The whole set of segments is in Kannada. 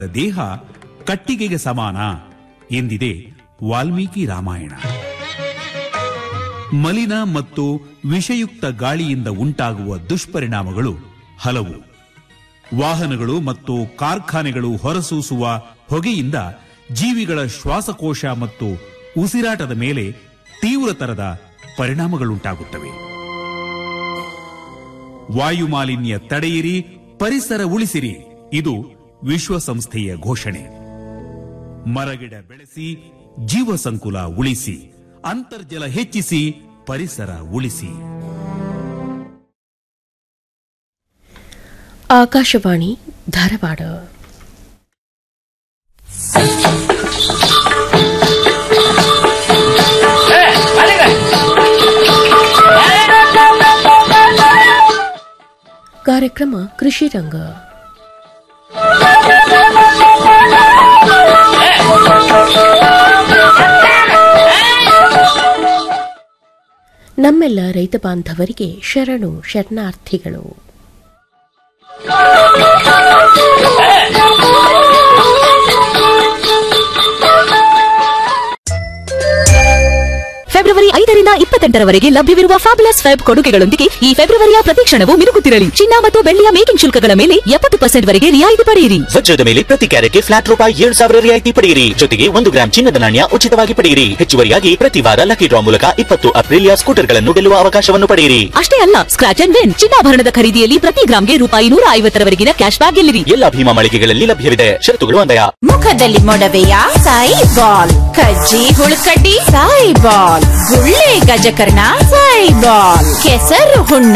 ದೇಹ ಕಟ್ಟಿಗೆಗೆ ಸಮಾನ ಎಂದಿದೆ ವಾಲ್ಮೀಕಿ ರಾಮಾಯಣ ಮಲಿನ ಮತ್ತು ವಿಷಯುಕ್ತ ಗಾಳಿಯಿಂದ ಉಂಟಾಗುವ ದುಷ್ಪರಿಣಾಮಗಳು ಹಲವು ವಾಹನಗಳು ಮತ್ತು ಕಾರ್ಖಾನೆಗಳು ಹೊರಸೂಸುವ ಹೊಗೆಯಿಂದ ಜೀವಿಗಳ ಶ್ವಾಸಕೋಶ ಮತ್ತು ಉಸಿರಾಟದ ಮೇಲೆ ತೀವ್ರತರದ ಪರಿಣಾಮಗಳುಂಟಾಗುತ್ತವೆ ವಾಯು ಮಾಲಿನ್ಯ ತಡೆಯಿರಿ ಪರಿಸರ ಉಳಿಸಿರಿ ಇದು ವಿಶ್ವಸಂಸ್ಥೆಯ ಘೋಷಣೆ ಮರಗಿಡ ಬೆಳೆಸಿ ಜೀವ ಸಂಕುಲ ಉಳಿಸಿ ಅಂತರ್ಜಲ ಹೆಚ್ಚಿಸಿ ಪರಿಸರ ಉಳಿಸಿ ಆಕಾಶವಾಣಿ ಧಾರವಾಡ ಕಾರ್ಯಕ್ರಮ ಕೃಷಿ ರಂಗ ನಮ್ಮೆಲ್ಲ ರೈತ ಬಾಂಧವರಿಗೆ ಶರಣು ಶರಣಾರ್ಥಿಗಳು ಫೆಬ್ರವರಿ ಐದರಿಂದ ಇಪ್ಪತ್ತೆಂಟರವರೆಗೆ ಲಭ್ಯವಿರುವ ಫ್ಯಾಬುಲಸ್ ವೆಬ್ ಕೊಡುಗೆಗಳೊಂದಿಗೆ ಈ ಫೆಬ್ರವರಿಯ ಪ್ರತಿಕ್ಷಣವು ಮಿನುಗುತ್ತಿರಲಿ ಚಿನ್ನ ಮತ್ತು ಬೆಳ್ಳಿಯ ಮೇಕಿಂಗ್ ಶುಲ್ಕಗಳ ಮೇಲೆ ಎಪ್ಪತ್ತು ಪರ್ಸೆಂಟ್ ವರೆಗೆ ರಿಯಾಯಿತಿ ಪಡೆಯಿರಿ ವಜ್ರದ ಮೇಲೆ ಪ್ರತಿ ಕ್ಯಾರೆಟ್ಗೆ ಫ್ಲಾಟ್ ರೂಪಾಯಿ ಏಳು ಸಾವಿರ ರಿಯಾಯಿತಿ ಪಡೆಯಿರಿ ಜೊತೆಗೆ ಒಂದು ಗ್ರಾಂ ಚಿನ್ನದ ನಾಣ್ಯ ಉಚಿತವಾಗಿ ಪಡೆಯಿರಿ ಹೆಚ್ಚುವರಿಯಾಗಿ ಪ್ರತಿ ವಾರ ಲಕ್ಕಿ ಡ್ರಾ ಮೂಲಕ ಇಪ್ಪತ್ತು ಅಪ್ರಿಲಿಯಾ ಸ್ಕೂಟರ್ಗಳನ್ನು ಗೆಲ್ಲುವ ಅವಕಾಶವನ್ನು ಪಡೆಯಿರಿ ಅಷ್ಟೇ ಅಲ್ಲ ಸ್ಕ್ರಾಚ್ ಅಂಡ್ ವಿನ್ ಚಿನ್ನಾಭರಣದ ಖರೀದಿಯಲ್ಲಿ ಪ್ರತಿ ಗ್ರಾಂಗೆ ರೂಪಾಯಿ ನೂರ ಐವತ್ತರವರೆಗಿನ ಕ್ಯಾಶ್ ಬ್ಯಾಕ್ ಗೆಲ್ಲಿರಿ ಎಲ್ಲ ಭೀಮಾ ಮಳಿಗೆಗಳಲ್ಲಿ ಲಭ್ಯವಿದೆ ಷರತ್ತುಗಳು ಅನ್ವಯ ಮುಖದಲ್ಲಿ ಮೊಡವೆಯ ಸಾಯಿ ಬಾಲ್ ಕಜ್ಜಿ ಹುಳುಕಡ್ಡಿ ಸಾಯಿ ಬಾಲ್ ಗುಳ್ಳೆ ಗಜಕರ್ಣ ಸಾಯಿ ಬಾಲ್ ಕೆಸರು ಹುಣ್ಣ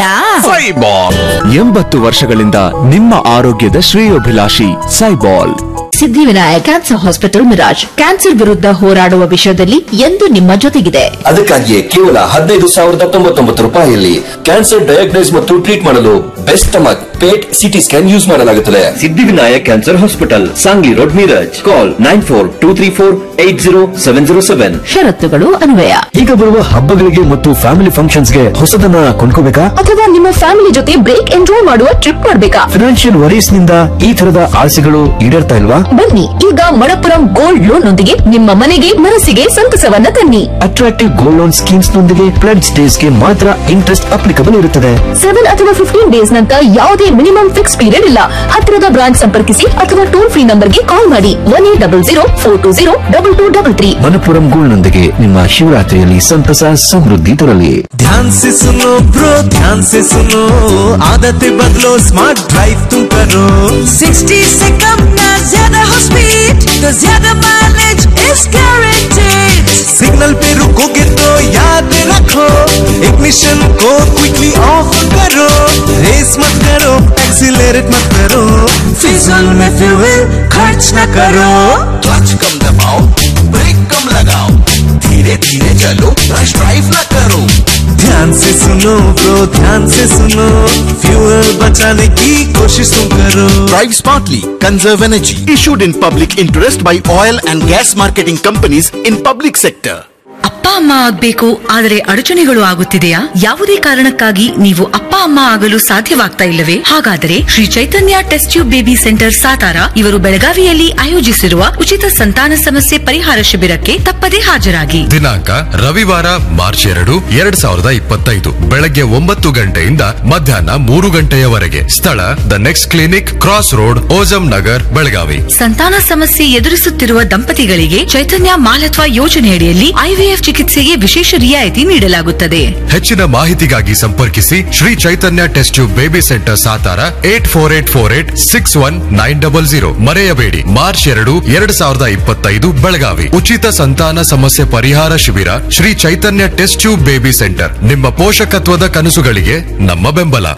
ಎಂಬತ್ತು ವರ್ಷಗಳಿಂದ ನಿಮ್ಮ ಆರೋಗ್ಯದ ಶ್ರೇಯೋಭಿಲಾಷಿ Saibal Siddhivinayak cancer hospital Miraj cancer ವಿರುದ್ಧ ಹೋರಾಡುವ ವಿಷಯದಲ್ಲಿ ಎಂದು ನಿಮ್ಮ ಜೊತೆಗಿದೆ ಅದಕ್ಕಾಗಿಯೇ ಕೇವಲ ಹದಿನೈದು ಸಾವಿರದ ತೊಂಬತ್ತೊಂಬತ್ತು ರೂಪಾಯಿಯಲ್ಲಿ ಕ್ಯಾನ್ಸರ್ ಡಯಾಗ್ನೈಸ್ ಮತ್ತು ಟ್ರೀಟ್ ಮಾಡಲು best stomach PET CT scan use ಮಾಡಲಾಗುತ್ತದೆ Siddhivinayak cancer hospital Sangli road Miraj call nine four two three four eight zero seven zero seven ಷರತ್ತುಗಳು ಅನ್ವಯ ಈಗ ಬರುವ ಹಬ್ಬಗಳಿಗೆ ಮತ್ತು ಫ್ಯಾಮಿಲಿ ಫಂಕ್ಷನ್ಸ್ಗೆ ಹೊಸದನ್ನ ಕೊಂಡ್ಕೋಬೇಕಾ ಅಥವಾ ನಿಮ್ಮ ಫ್ಯಾಮಿಲಿ ಜೊತೆ ಬ್ರೇಕ್ ಎಂಜಾಯ್ ಮಾಡುವ ಟ್ರಿಪ್ ಮಾಡಬೇಕಾ ಫಿನಾನ್ಷಿಯಲ್ ವರೀಸ್ ನಿಂದ ಈ ತರದ ಆಸೆಗಳು ಈಡೇರ್ತಾ ಇಲ್ವಾ ಬನ್ನಿ ಈಗ ಮಣಪುರಂ ಗೋಲ್ಡ್ ಲೋನ್ ನೊಂದಿಗೆ ನಿಮ್ಮ ಮನೆಗೆ ಮನಸ್ಸಿಗೆ ಸಂತಸವನ್ನ ತನ್ನಿ ಅಟ್ರಾಕ್ಟಿವ್ ಗೋಲ್ಡ್ ಲೋನ್ ಸ್ಕೀಮ್ಸ್ ನೊಂದಿಗೆ ಪ್ಲಡ್ ಡೇಸ್ ಗೆ ಮಾತ್ರ ಇಂಟ್ರೆಸ್ಟ್ ಅಪ್ಲಿಕಬಲ್ ಇರುತ್ತದೆ ಸೆವೆನ್ ಅಥವಾ ಫಿಫ್ಟೀನ್ ಡೇಸ್ ನಂತ ಯಾವುದೇ ಮಿನಿಮಮ್ ಫಿಕ್ಸ್ ಪೀರಿಯಡ್ ಇಲ್ಲ ಹತ್ತಿರದ ಬ್ರಾಂಚ್ ಸಂಪರ್ಕಿಸಿ ಅಥವಾ ಟೋಲ್ ಫ್ರೀ ನಂಬರ್ಗೆ ಕಾಲ್ ಮಾಡಿ one eight double zero four two zero double two double three Manappuram gold ನೊಂದಿಗೆ ನಿಮ್ಮ ಶಿವರಾತ್ರಿಯಲ್ಲಿ ಸಂತಸ ಸಮೃದ್ಧಿ ತರಲಿ ध्यान से सुनो ब्रो ध्यान से सुनो आदतें बदलो स्मार्ट ड्राइव तुम करो 60 से कम ना ज्यादा हो स्पीड तो ज्यादा माइलेज इज गारंटेड सिग्नल पे रुकोगे तो याद रखो इग्निशन को क्विकली ऑफ करो रेस मत करो एक्सीलरेट मत करो फिजल में फ्यूल खर्च न करो क्लच कम दबाओ ब्रेक कम लगाओ धीरे धीरे चलो रश ड्राइव न करो ध्यान से सुनो ब्रो ध्यान से सुनो फ्यूल बचाने की कोशिश तुम करो Drive smartly, conserve energy. Issued in public interest by oil and gas marketing companies in public sector. ಅಪ್ಪ ಅಮ್ಮ ಆಗ್ಬೇಕು ಆದರೆ ಅಡಚಣೆಗಳು ಆಗುತ್ತಿದೆಯಾ ಯಾವುದೇ ಕಾರಣಕ್ಕಾಗಿ ನೀವು ಅಪ್ಪ ಅಮ್ಮ ಆಗಲು ಸಾಧ್ಯವಾಗ್ತಾ ಇಲ್ಲವೇ ಹಾಗಾದರೆ Shri Chaitanya test tube baby centre Satara ಇವರು ಬೆಳಗಾವಿಯಲ್ಲಿ ಆಯೋಜಿಸಿರುವ ಉಚಿತ ಸಂತಾನ ಸಮಸ್ಯೆ ಪರಿಹಾರ ಶಿಬಿರಕ್ಕೆ ತಪ್ಪದೇ ಹಾಜರಾಗಿ ದಿನಾಂಕ ರವಿವಾರ ಮಾರ್ಚ್ ಎರಡು ಎರಡ್ ಸಾವಿರದ ಇಪ್ಪತ್ತೈದು ಬೆಳಗ್ಗೆ ಒಂಬತ್ತು ಗಂಟೆಯಿಂದ ಮಧ್ಯಾಹ್ನ ಮೂರು ಗಂಟೆಯವರೆಗೆ ಸ್ಥಳ the next clinic cross road ಓಜಂ ನಗರ್ ಬೆಳಗಾವಿ ಸಂತಾನ ಸಮಸ್ಯೆ ಎದುರಿಸುತ್ತಿರುವ ದಂಪತಿಗಳಿಗೆ ಚೈತನ್ಯ ಮಾಲತ್ವ ಯೋಜನೆಯಡಿಯಲ್ಲಿ ಐವಿಎಫ್ ಚಿಕಿತ್ಸೆಗೆ ವಿಶೇಷ ರಿಯಾಯಿತಿ ನೀಡಲಾಗುತ್ತದೆ ಹೆಚ್ಚಿನ ಮಾಹಿತಿಗಾಗಿ ಸಂಪರ್ಕಿಸಿ Shri Chaitanya test tube baby centre Satara eight four eight four eight six one nine double zero ಮರೆಯಬೇಡಿ ಮಾರ್ಚ್ ಎರಡು ಎರಡ್ ಸಾವಿರದ ಇಪ್ಪತ್ತೈದು ಬೆಳಗಾವಿ ಉಚಿತ ಸಂತಾನ ಸಮಸ್ಯೆ ಪರಿಹಾರ ಶಿಬಿರ Shri Chaitanya test tube baby centre ನಿಮ್ಮ ಪೋಷಕತ್ವದ ಕನಸುಗಳಿಗೆ ನಮ್ಮ ಬೆಂಬಲ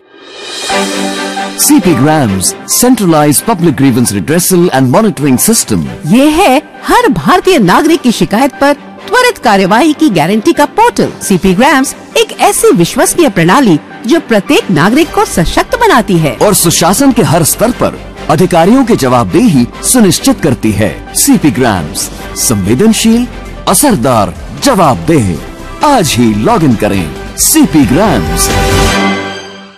CP Grams, centralized public grievance redressal and monitoring system. ये है हर भारतीय नागरिक की शिकायत पर त्वरित कार्यवाही की गारंटी का पोर्टल सीपी ग्राम्स एक ऐसी विश्वसनीय प्रणाली जो प्रत्येक नागरिक को सशक्त बनाती है और सुशासन के हर स्तर पर अधिकारियों की जवाबदेही सुनिश्चित करती है सीपी ग्राम्स संवेदनशील असरदार जवाबदेह आज ही लॉग इन करें सीपी ग्राम्स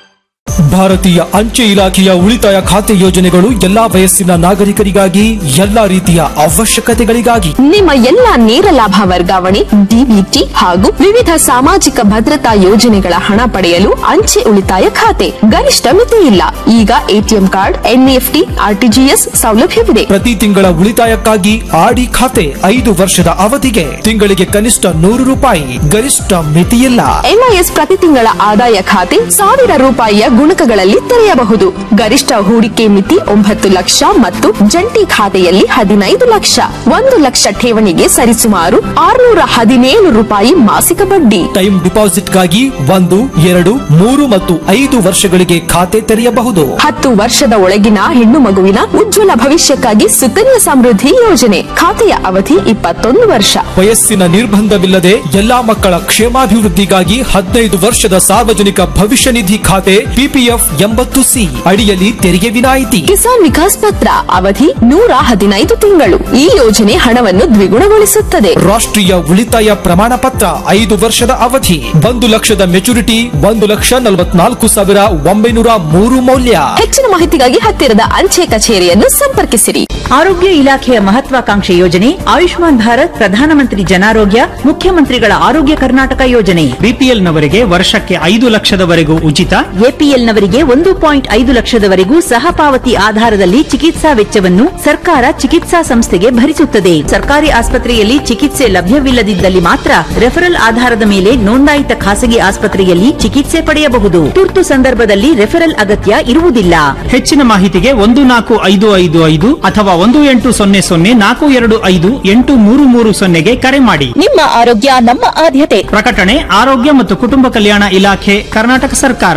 ಭಾರತೀಯ ಅಂಚೆ ಇಲಾಖೆಯ ಉಳಿತಾಯ ಖಾತೆ ಯೋಜನೆಗಳು ಎಲ್ಲಾ ವಯಸ್ಸಿನ ನಾಗರಿಕರಿಗಾಗಿ ಎಲ್ಲಾ ರೀತಿಯ ಅವಶ್ಯಕತೆಗಳಿಗಾಗಿ ನಿಮ್ಮ ಎಲ್ಲ ನೇರ ಲಾಭ ವರ್ಗಾವಣೆ ಡಿಬಿಟಿ ಹಾಗೂ ವಿವಿಧ ಸಾಮಾಜಿಕ ಭದ್ರತಾ ಯೋಜನೆಗಳ ಹಣ ಪಡೆಯಲು ಅಂಚೆ ಉಳಿತಾಯ ಖಾತೆ ಗರಿಷ್ಠ ಮಿತಿ ಇಲ್ಲ ಈಗ ಎಟಿಎಂ ಕಾರ್ಡ್ ಎನ್ಇಎಫ್ಟಿ ಆರ್ಟಿಜಿಎಸ್ ಸೌಲಭ್ಯವಿದೆ ಪ್ರತಿ ತಿಂಗಳ ಉಳಿತಾಯಕ್ಕಾಗಿ ಆಡಿ ಖಾತೆ ಐದು ವರ್ಷದ ಅವಧಿಗೆ ತಿಂಗಳಿಗೆ ಕನಿಷ್ಠ ನೂರು ರೂಪಾಯಿ ಗರಿಷ್ಠ ಮಿತಿಯಿಲ್ಲ ಎಂಐಎಸ್ ಪ್ರತಿ ತಿಂಗಳ ಆದಾಯ ಖಾತೆ ಸಾವಿರ ರೂಪಾಯಿಯ ಗುಣಕಗಳಲ್ಲಿ ತೆರೆಯಬಹುದು ಗರಿಷ್ಠ ಹೂಡಿಕೆ ಮಿತಿ ಒಂಬತ್ತು ಲಕ್ಷ ಮತ್ತು ಜಂಟಿ ಖಾತೆಯಲ್ಲಿ ಹದಿನೈದು ಲಕ್ಷ ಒಂದು ಲಕ್ಷ ಠೇವಣಿಗೆ ಸರಿಸುಮಾರು ಆರುನೂರ ಹದಿನೇಳು ರೂಪಾಯಿ ಮಾಸಿಕ ಬಡ್ಡಿ ಟೈಮ್ ಡಿಪಾಸಿಟ್ಗಾಗಿ ಒಂದು ಎರಡು ಮೂರು ಮತ್ತು ಐದು ವರ್ಷಗಳಿಗೆ ಖಾತೆ ತೆರೆಯಬಹುದು ಹತ್ತು ವರ್ಷದ ಒಳಗಿನ ಹೆಣ್ಣು ಮಗುವಿನ ಉಜ್ವಲ ಭವಿಷ್ಯಕ್ಕಾಗಿ ಸುಕನ್ಯಾ ಸಮೃದ್ಧಿ ಯೋಜನೆ ಖಾತೆಯ ಅವಧಿ ಇಪ್ಪತ್ತೊಂದು ವರ್ಷ ವಯಸ್ಸಿನ ನಿರ್ಬಂಧವಿಲ್ಲದೆ ಎಲ್ಲಾ ಮಕ್ಕಳ ಕ್ಷೇಮಾಭಿವೃದ್ಧಿಗಾಗಿ ಹದಿನೈದು ವರ್ಷದ ಸಾರ್ವಜನಿಕ ಭವಿಷ್ಯ ನಿಧಿ ಖಾತೆ ಪಿಪಿಎಫ್ ಎಂಬತ್ತು ಸಿ ಅಡಿಯಲ್ಲಿ ತೆರಿಗೆ ವಿನಾಯಿತಿ ಕಿಸಾನ್ ವಿಕಾಸ್ ಪತ್ರ ಅವಧಿ ನೂರ ಹದಿನೈದು ತಿಂಗಳು ಈ ಯೋಜನೆ ಹಣವನ್ನು ದ್ವಿಗುಣಗೊಳಿಸುತ್ತದೆ ರಾಷ್ಟ್ರೀಯ ಉಳಿತಾಯ ಪ್ರಮಾಣ ಪತ್ರ ಐದು ವರ್ಷದ ಅವಧಿ ಒಂದು ಲಕ್ಷದ ಮೆಚುರಿಟಿ ಒಂದು ಲಕ್ಷ ನಲವತ್ನಾಲ್ಕು ಸಾವಿರ ಒಂಬೈನೂರ ಮೂರು ಮೌಲ್ಯ ಹೆಚ್ಚಿನ ಮಾಹಿತಿಗಾಗಿ ಹತ್ತಿರದ ಅಂಚೆ ಕಚೇರಿಯನ್ನು ಸಂಪರ್ಕಿಸಿರಿ ಆರೋಗ್ಯ ಇಲಾಖೆಯ ಮಹತ್ವಾಕಾಂಕ್ಷೆ ಯೋಜನೆ ಆಯುಷ್ಮಾನ್ ಭಾರತ್ ಪ್ರಧಾನಮಂತ್ರಿ ಜನಾರೋಗ್ಯ ಮುಖ್ಯಮಂತ್ರಿಗಳ ಆರೋಗ್ಯ ಕರ್ನಾಟಕ ಯೋಜನೆ ಬಿಪಿಎಲ್ ನವರಿಗೆ ವರ್ಷಕ್ಕೆ ಐದು ಲಕ್ಷದವರೆಗೂ ಉಚಿತ ಎಪಿಎಲ್ ನವರಿಗೆ ಒಂದು ಪಾಯಿಂಟ್ ಐದು ಲಕ್ಷದವರೆಗೂ ಸಹಪಾವತಿ ಆಧಾರದಲ್ಲಿ ಚಿಕಿತ್ಸಾ ವೆಚ್ಚವನ್ನು ಸರ್ಕಾರ ಚಿಕಿತ್ಸಾ ಸಂಸ್ಥೆಗೆ ಭರಿಸುತ್ತದೆ ಸರ್ಕಾರಿ ಆಸ್ಪತ್ರೆಯಲ್ಲಿ ಚಿಕಿತ್ಸೆ ಲಭ್ಯವಿಲ್ಲದಿದ್ದಲ್ಲಿ ಮಾತ್ರ ರೆಫರಲ್ ಆಧಾರದ ಮೇಲೆ ನೋಂದಾಯಿತ ಖಾಸಗಿ ಆಸ್ಪತ್ರೆಯಲ್ಲಿ ಚಿಕಿತ್ಸೆ ಪಡೆಯಬಹುದು ತುರ್ತು ಸಂದರ್ಭದಲ್ಲಿ ರೆಫರಲ್ ಅಗತ್ಯ ಇರುವುದಿಲ್ಲ ಹೆಚ್ಚಿನ ಮಾಹಿತಿಗೆ ಒಂದು ನಾಲ್ಕು ಐದು ಐದು ಐದು ಅಥವಾ ಒಂದು ಎಂಟು ಸೊನ್ನೆ ಸೊನ್ನೆ ನಾಲ್ಕು ಎರಡು ಐದು ಎಂಟು ಮೂರು ಮೂರು ಸೊನ್ನೆಗೆ ಕರೆ ಮಾಡಿ ನಿಮ್ಮ ಆರೋಗ್ಯ ನಮ್ಮ ಆದ್ಯತೆ ಪ್ರಕಟಣೆ ಆರೋಗ್ಯ ಮತ್ತು ಕುಟುಂಬ ಕಲ್ಯಾಣ ಇಲಾಖೆ ಕರ್ನಾಟಕ ಸರ್ಕಾರ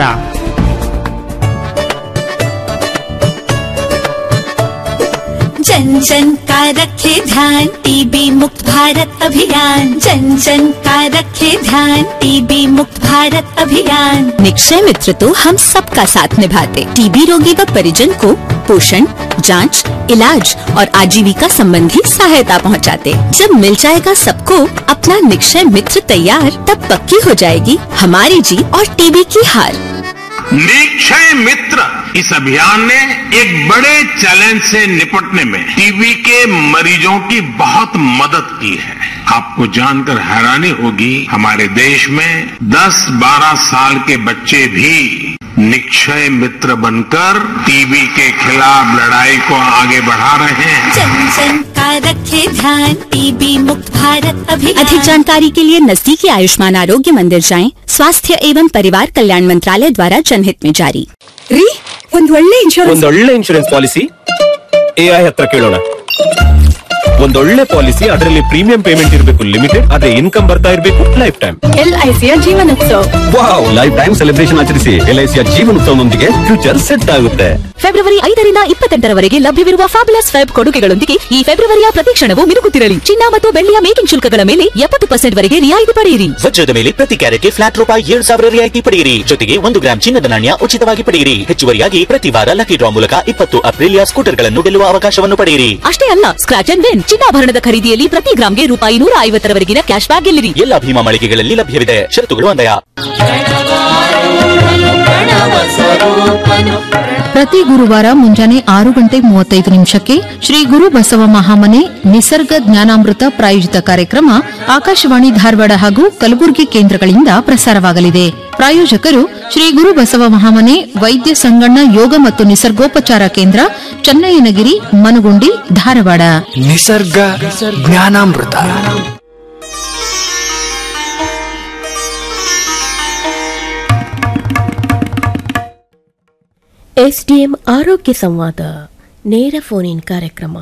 जन जन का रखे ध्यान टीबी मुक्त भारत अभियान जन जन का रखे ध्यान टीबी मुक्त भारत अभियान निक्षय मित्र तो हम सबका साथ निभाते टीबी रोगी व परिजन को पोषण जांच, इलाज और आजीविका संबंधी सहायता पहुंचाते। जब मिल जाएगा सबको अपना निक्षय मित्र तैयार तब पक्की हो जाएगी हमारी जीत और टीबी की हार निक्षय मित्र इस अभियान ने एक बड़े चैलेंज से निपटने में टीबी के मरीजों की बहुत मदद की है आपको जानकर हैरानी होगी हमारे देश में 10-12 साल के बच्चे भी निक्षय मित्र बनकर टीबी के खिलाफ लड़ाई को आगे बढ़ा रहे हैं जन जन का रखे ध्यान टीबी मुक्त भारत अभियान अधिक जानकारी के लिए नजदीकी आयुष्मान आरोग्य मंदिर जाएं स्वास्थ्य एवं परिवार कल्याण मंत्रालय द्वारा जनहित में जारी ರೀ ಒಂದ್ ಒಳ್ಳೆ ಇನ್ಶೂರೆನ್ಸ್ ಒಂದೊಳ್ಳೆ ಇನ್ಶೂರೆನ್ಸ್ ಪಾಲಿಸಿ ಎಐ ಹತ್ರ ಕೇಳೋಣ ಒಂದೊಳ್ಳೆ ಪಾಲಿಸಿ ಅದರಲ್ಲಿ ಪ್ರೀಮಿಯಂ ಪೇಮೆಂಟ್ ಇರಬೇಕು ಲಿಮಿಟೆಡ್ ಅದೇ ಇನ್ಕಮ್ ಬರ್ತಾ ಇರಬೇಕು ಲೈಫ್ ಟೈಮ್ ಎಲ್ಐಸಿಯ ಜೀವನೋತ್ಸವ ವಾವ್ ಲೈಫ್ ಟೈಮ್ ಸೆಲೆಬ್ರೇಷನ್ ಆಚರಿಸಿ ಎಲ್ಐಸಿಯ ಜೀವನೋತ್ಸವನೊಂದಿಗೆ ಫ್ಯೂಚರ್ ಸೆಟ್ ಆಗುತ್ತೆ ಫೆಬ್ರವರಿ ಐದರಿಂದ ಇಪ್ಪತ್ತೆಂಟರವರೆಗೆ ಲಭ್ಯವಿರುವ ಫ್ಯಾಬುಲಸ್ ಫೆಬ್ ಕೊಡುಗೆಗಳೊಂದಿಗೆ ಈ ಫೆಬ್ರವರಿಯ ಪ್ರತಿ ಕ್ಷಣವೂ ಮಿನುಗುತ್ತಿರಲಿ ಚಿನ್ನ ಮತ್ತು ಬೆಳ್ಳಿಯ ಮೇಕಿಂಗ್ ಶುಲ್ಕಗಳ ಮೇಲೆ ಎಪ್ಪತ್ತು ಪರ್ಸೆಂಟ್ ವರೆಗೆ ರಿಯಾಯಿತಿ ಪಡೆಯಿರಿ ವಜ್ರದ ಮೇಲೆ ಪ್ರತಿ ಕ್ಯಾರೆಟ್ಗೆ ಫ್ಲಾಟ್ ರೂಪಾಯಿ ಏಳು ಸಾವಿರ ರಿಯಾಯಿತಿ ಪಡೆಯಿರಿ ಜೊತೆಗೆ ಒಂದು ಗ್ರಾಂ ಚಿನ್ನದ ನಾಣ್ಯ ಉಚಿತವಾಗಿ ಪಡೆಯಿರಿ ಹೆಚ್ಚುವರಿಯಾಗಿ ಪ್ರತಿ ವಾರ ಲಕ್ಕಿ ಡ್ರಾ ಮೂಲಕ ಇಪ್ಪತ್ತು ಅಪ್ರಿಲಿಯ ಸ್ಕೂಟರ್ಗಳನ್ನು ಗೆಲ್ಲುವ ಅವಕಾಶವನ್ನು ಪಡೆಯಿರಿ ಅಷ್ಟೇ ಅಲ್ಲ ಸ್ಕ್ರಾಚ್ ಅಂಡ್ ವಿನ್ ಚಿನ್ನಾಭರಣದ ಖರೀದಿಯಲ್ಲಿ ಪ್ರತಿ ಗ್ರಾಮ್ಗೆ ರೂಪಾಯಿ ನೂರ ಐವತ್ತರವರೆಗಿನ ಕ್ಯಾಶ್ ಬ್ಯಾಕ್ ಗೆಲ್ಲಿರಿ ಎಲ್ಲ ಭೀಮಾ ಮಳಿಗೆಗಳಲ್ಲಿ ಲಭ್ಯವಿದೆ ಷರತ್ತುಗಳು ಅನ್ವಯ ಪ್ರತಿ ಗುರುವಾರ ಮುಂಜಾನೆ ಆರು ಗಂಟೆ ಮೂವತ್ತೈದು ನಿಮಿಷಕ್ಕೆ ಶ್ರೀ ಗುರು ಬಸವ ಮಹಾಮನೆ ನಿಸರ್ಗ ಜ್ಞಾನಾಮೃತ ಪ್ರಾಯೋಜಿತ ಕಾರ್ಯಕ್ರಮ ಆಕಾಶವಾಣಿ ಧಾರವಾಡ ಹಾಗೂ ಕಲಬುರಗಿ ಕೇಂದ್ರಗಳಿಂದ ಪ್ರಸಾರವಾಗಲಿದೆ ಪ್ರಾಯೋಜಕರು ಶ್ರೀ ಗುರು ಬಸವ ಮಹಾಮನೆ ವೈದ್ಯ ಸಂಗಣ್ಣ ಯೋಗ ಮತ್ತು ನಿಸರ್ಗೋಪಚಾರ ಕೇಂದ್ರ ಚನ್ನಯ್ಯನಗಿರಿ ಮನಗುಂಡಿ ಧಾರವಾಡ ನಿಸರ್ಗ ಜ್ಞಾನಾಮೃತ ಎಸ್ಡಿಎಂ ಆರೋಗ್ಯ ಸಂವಾದ ನೇರ ಫೋನ್ ಇನ್ ಕಾರ್ಯಕ್ರಮ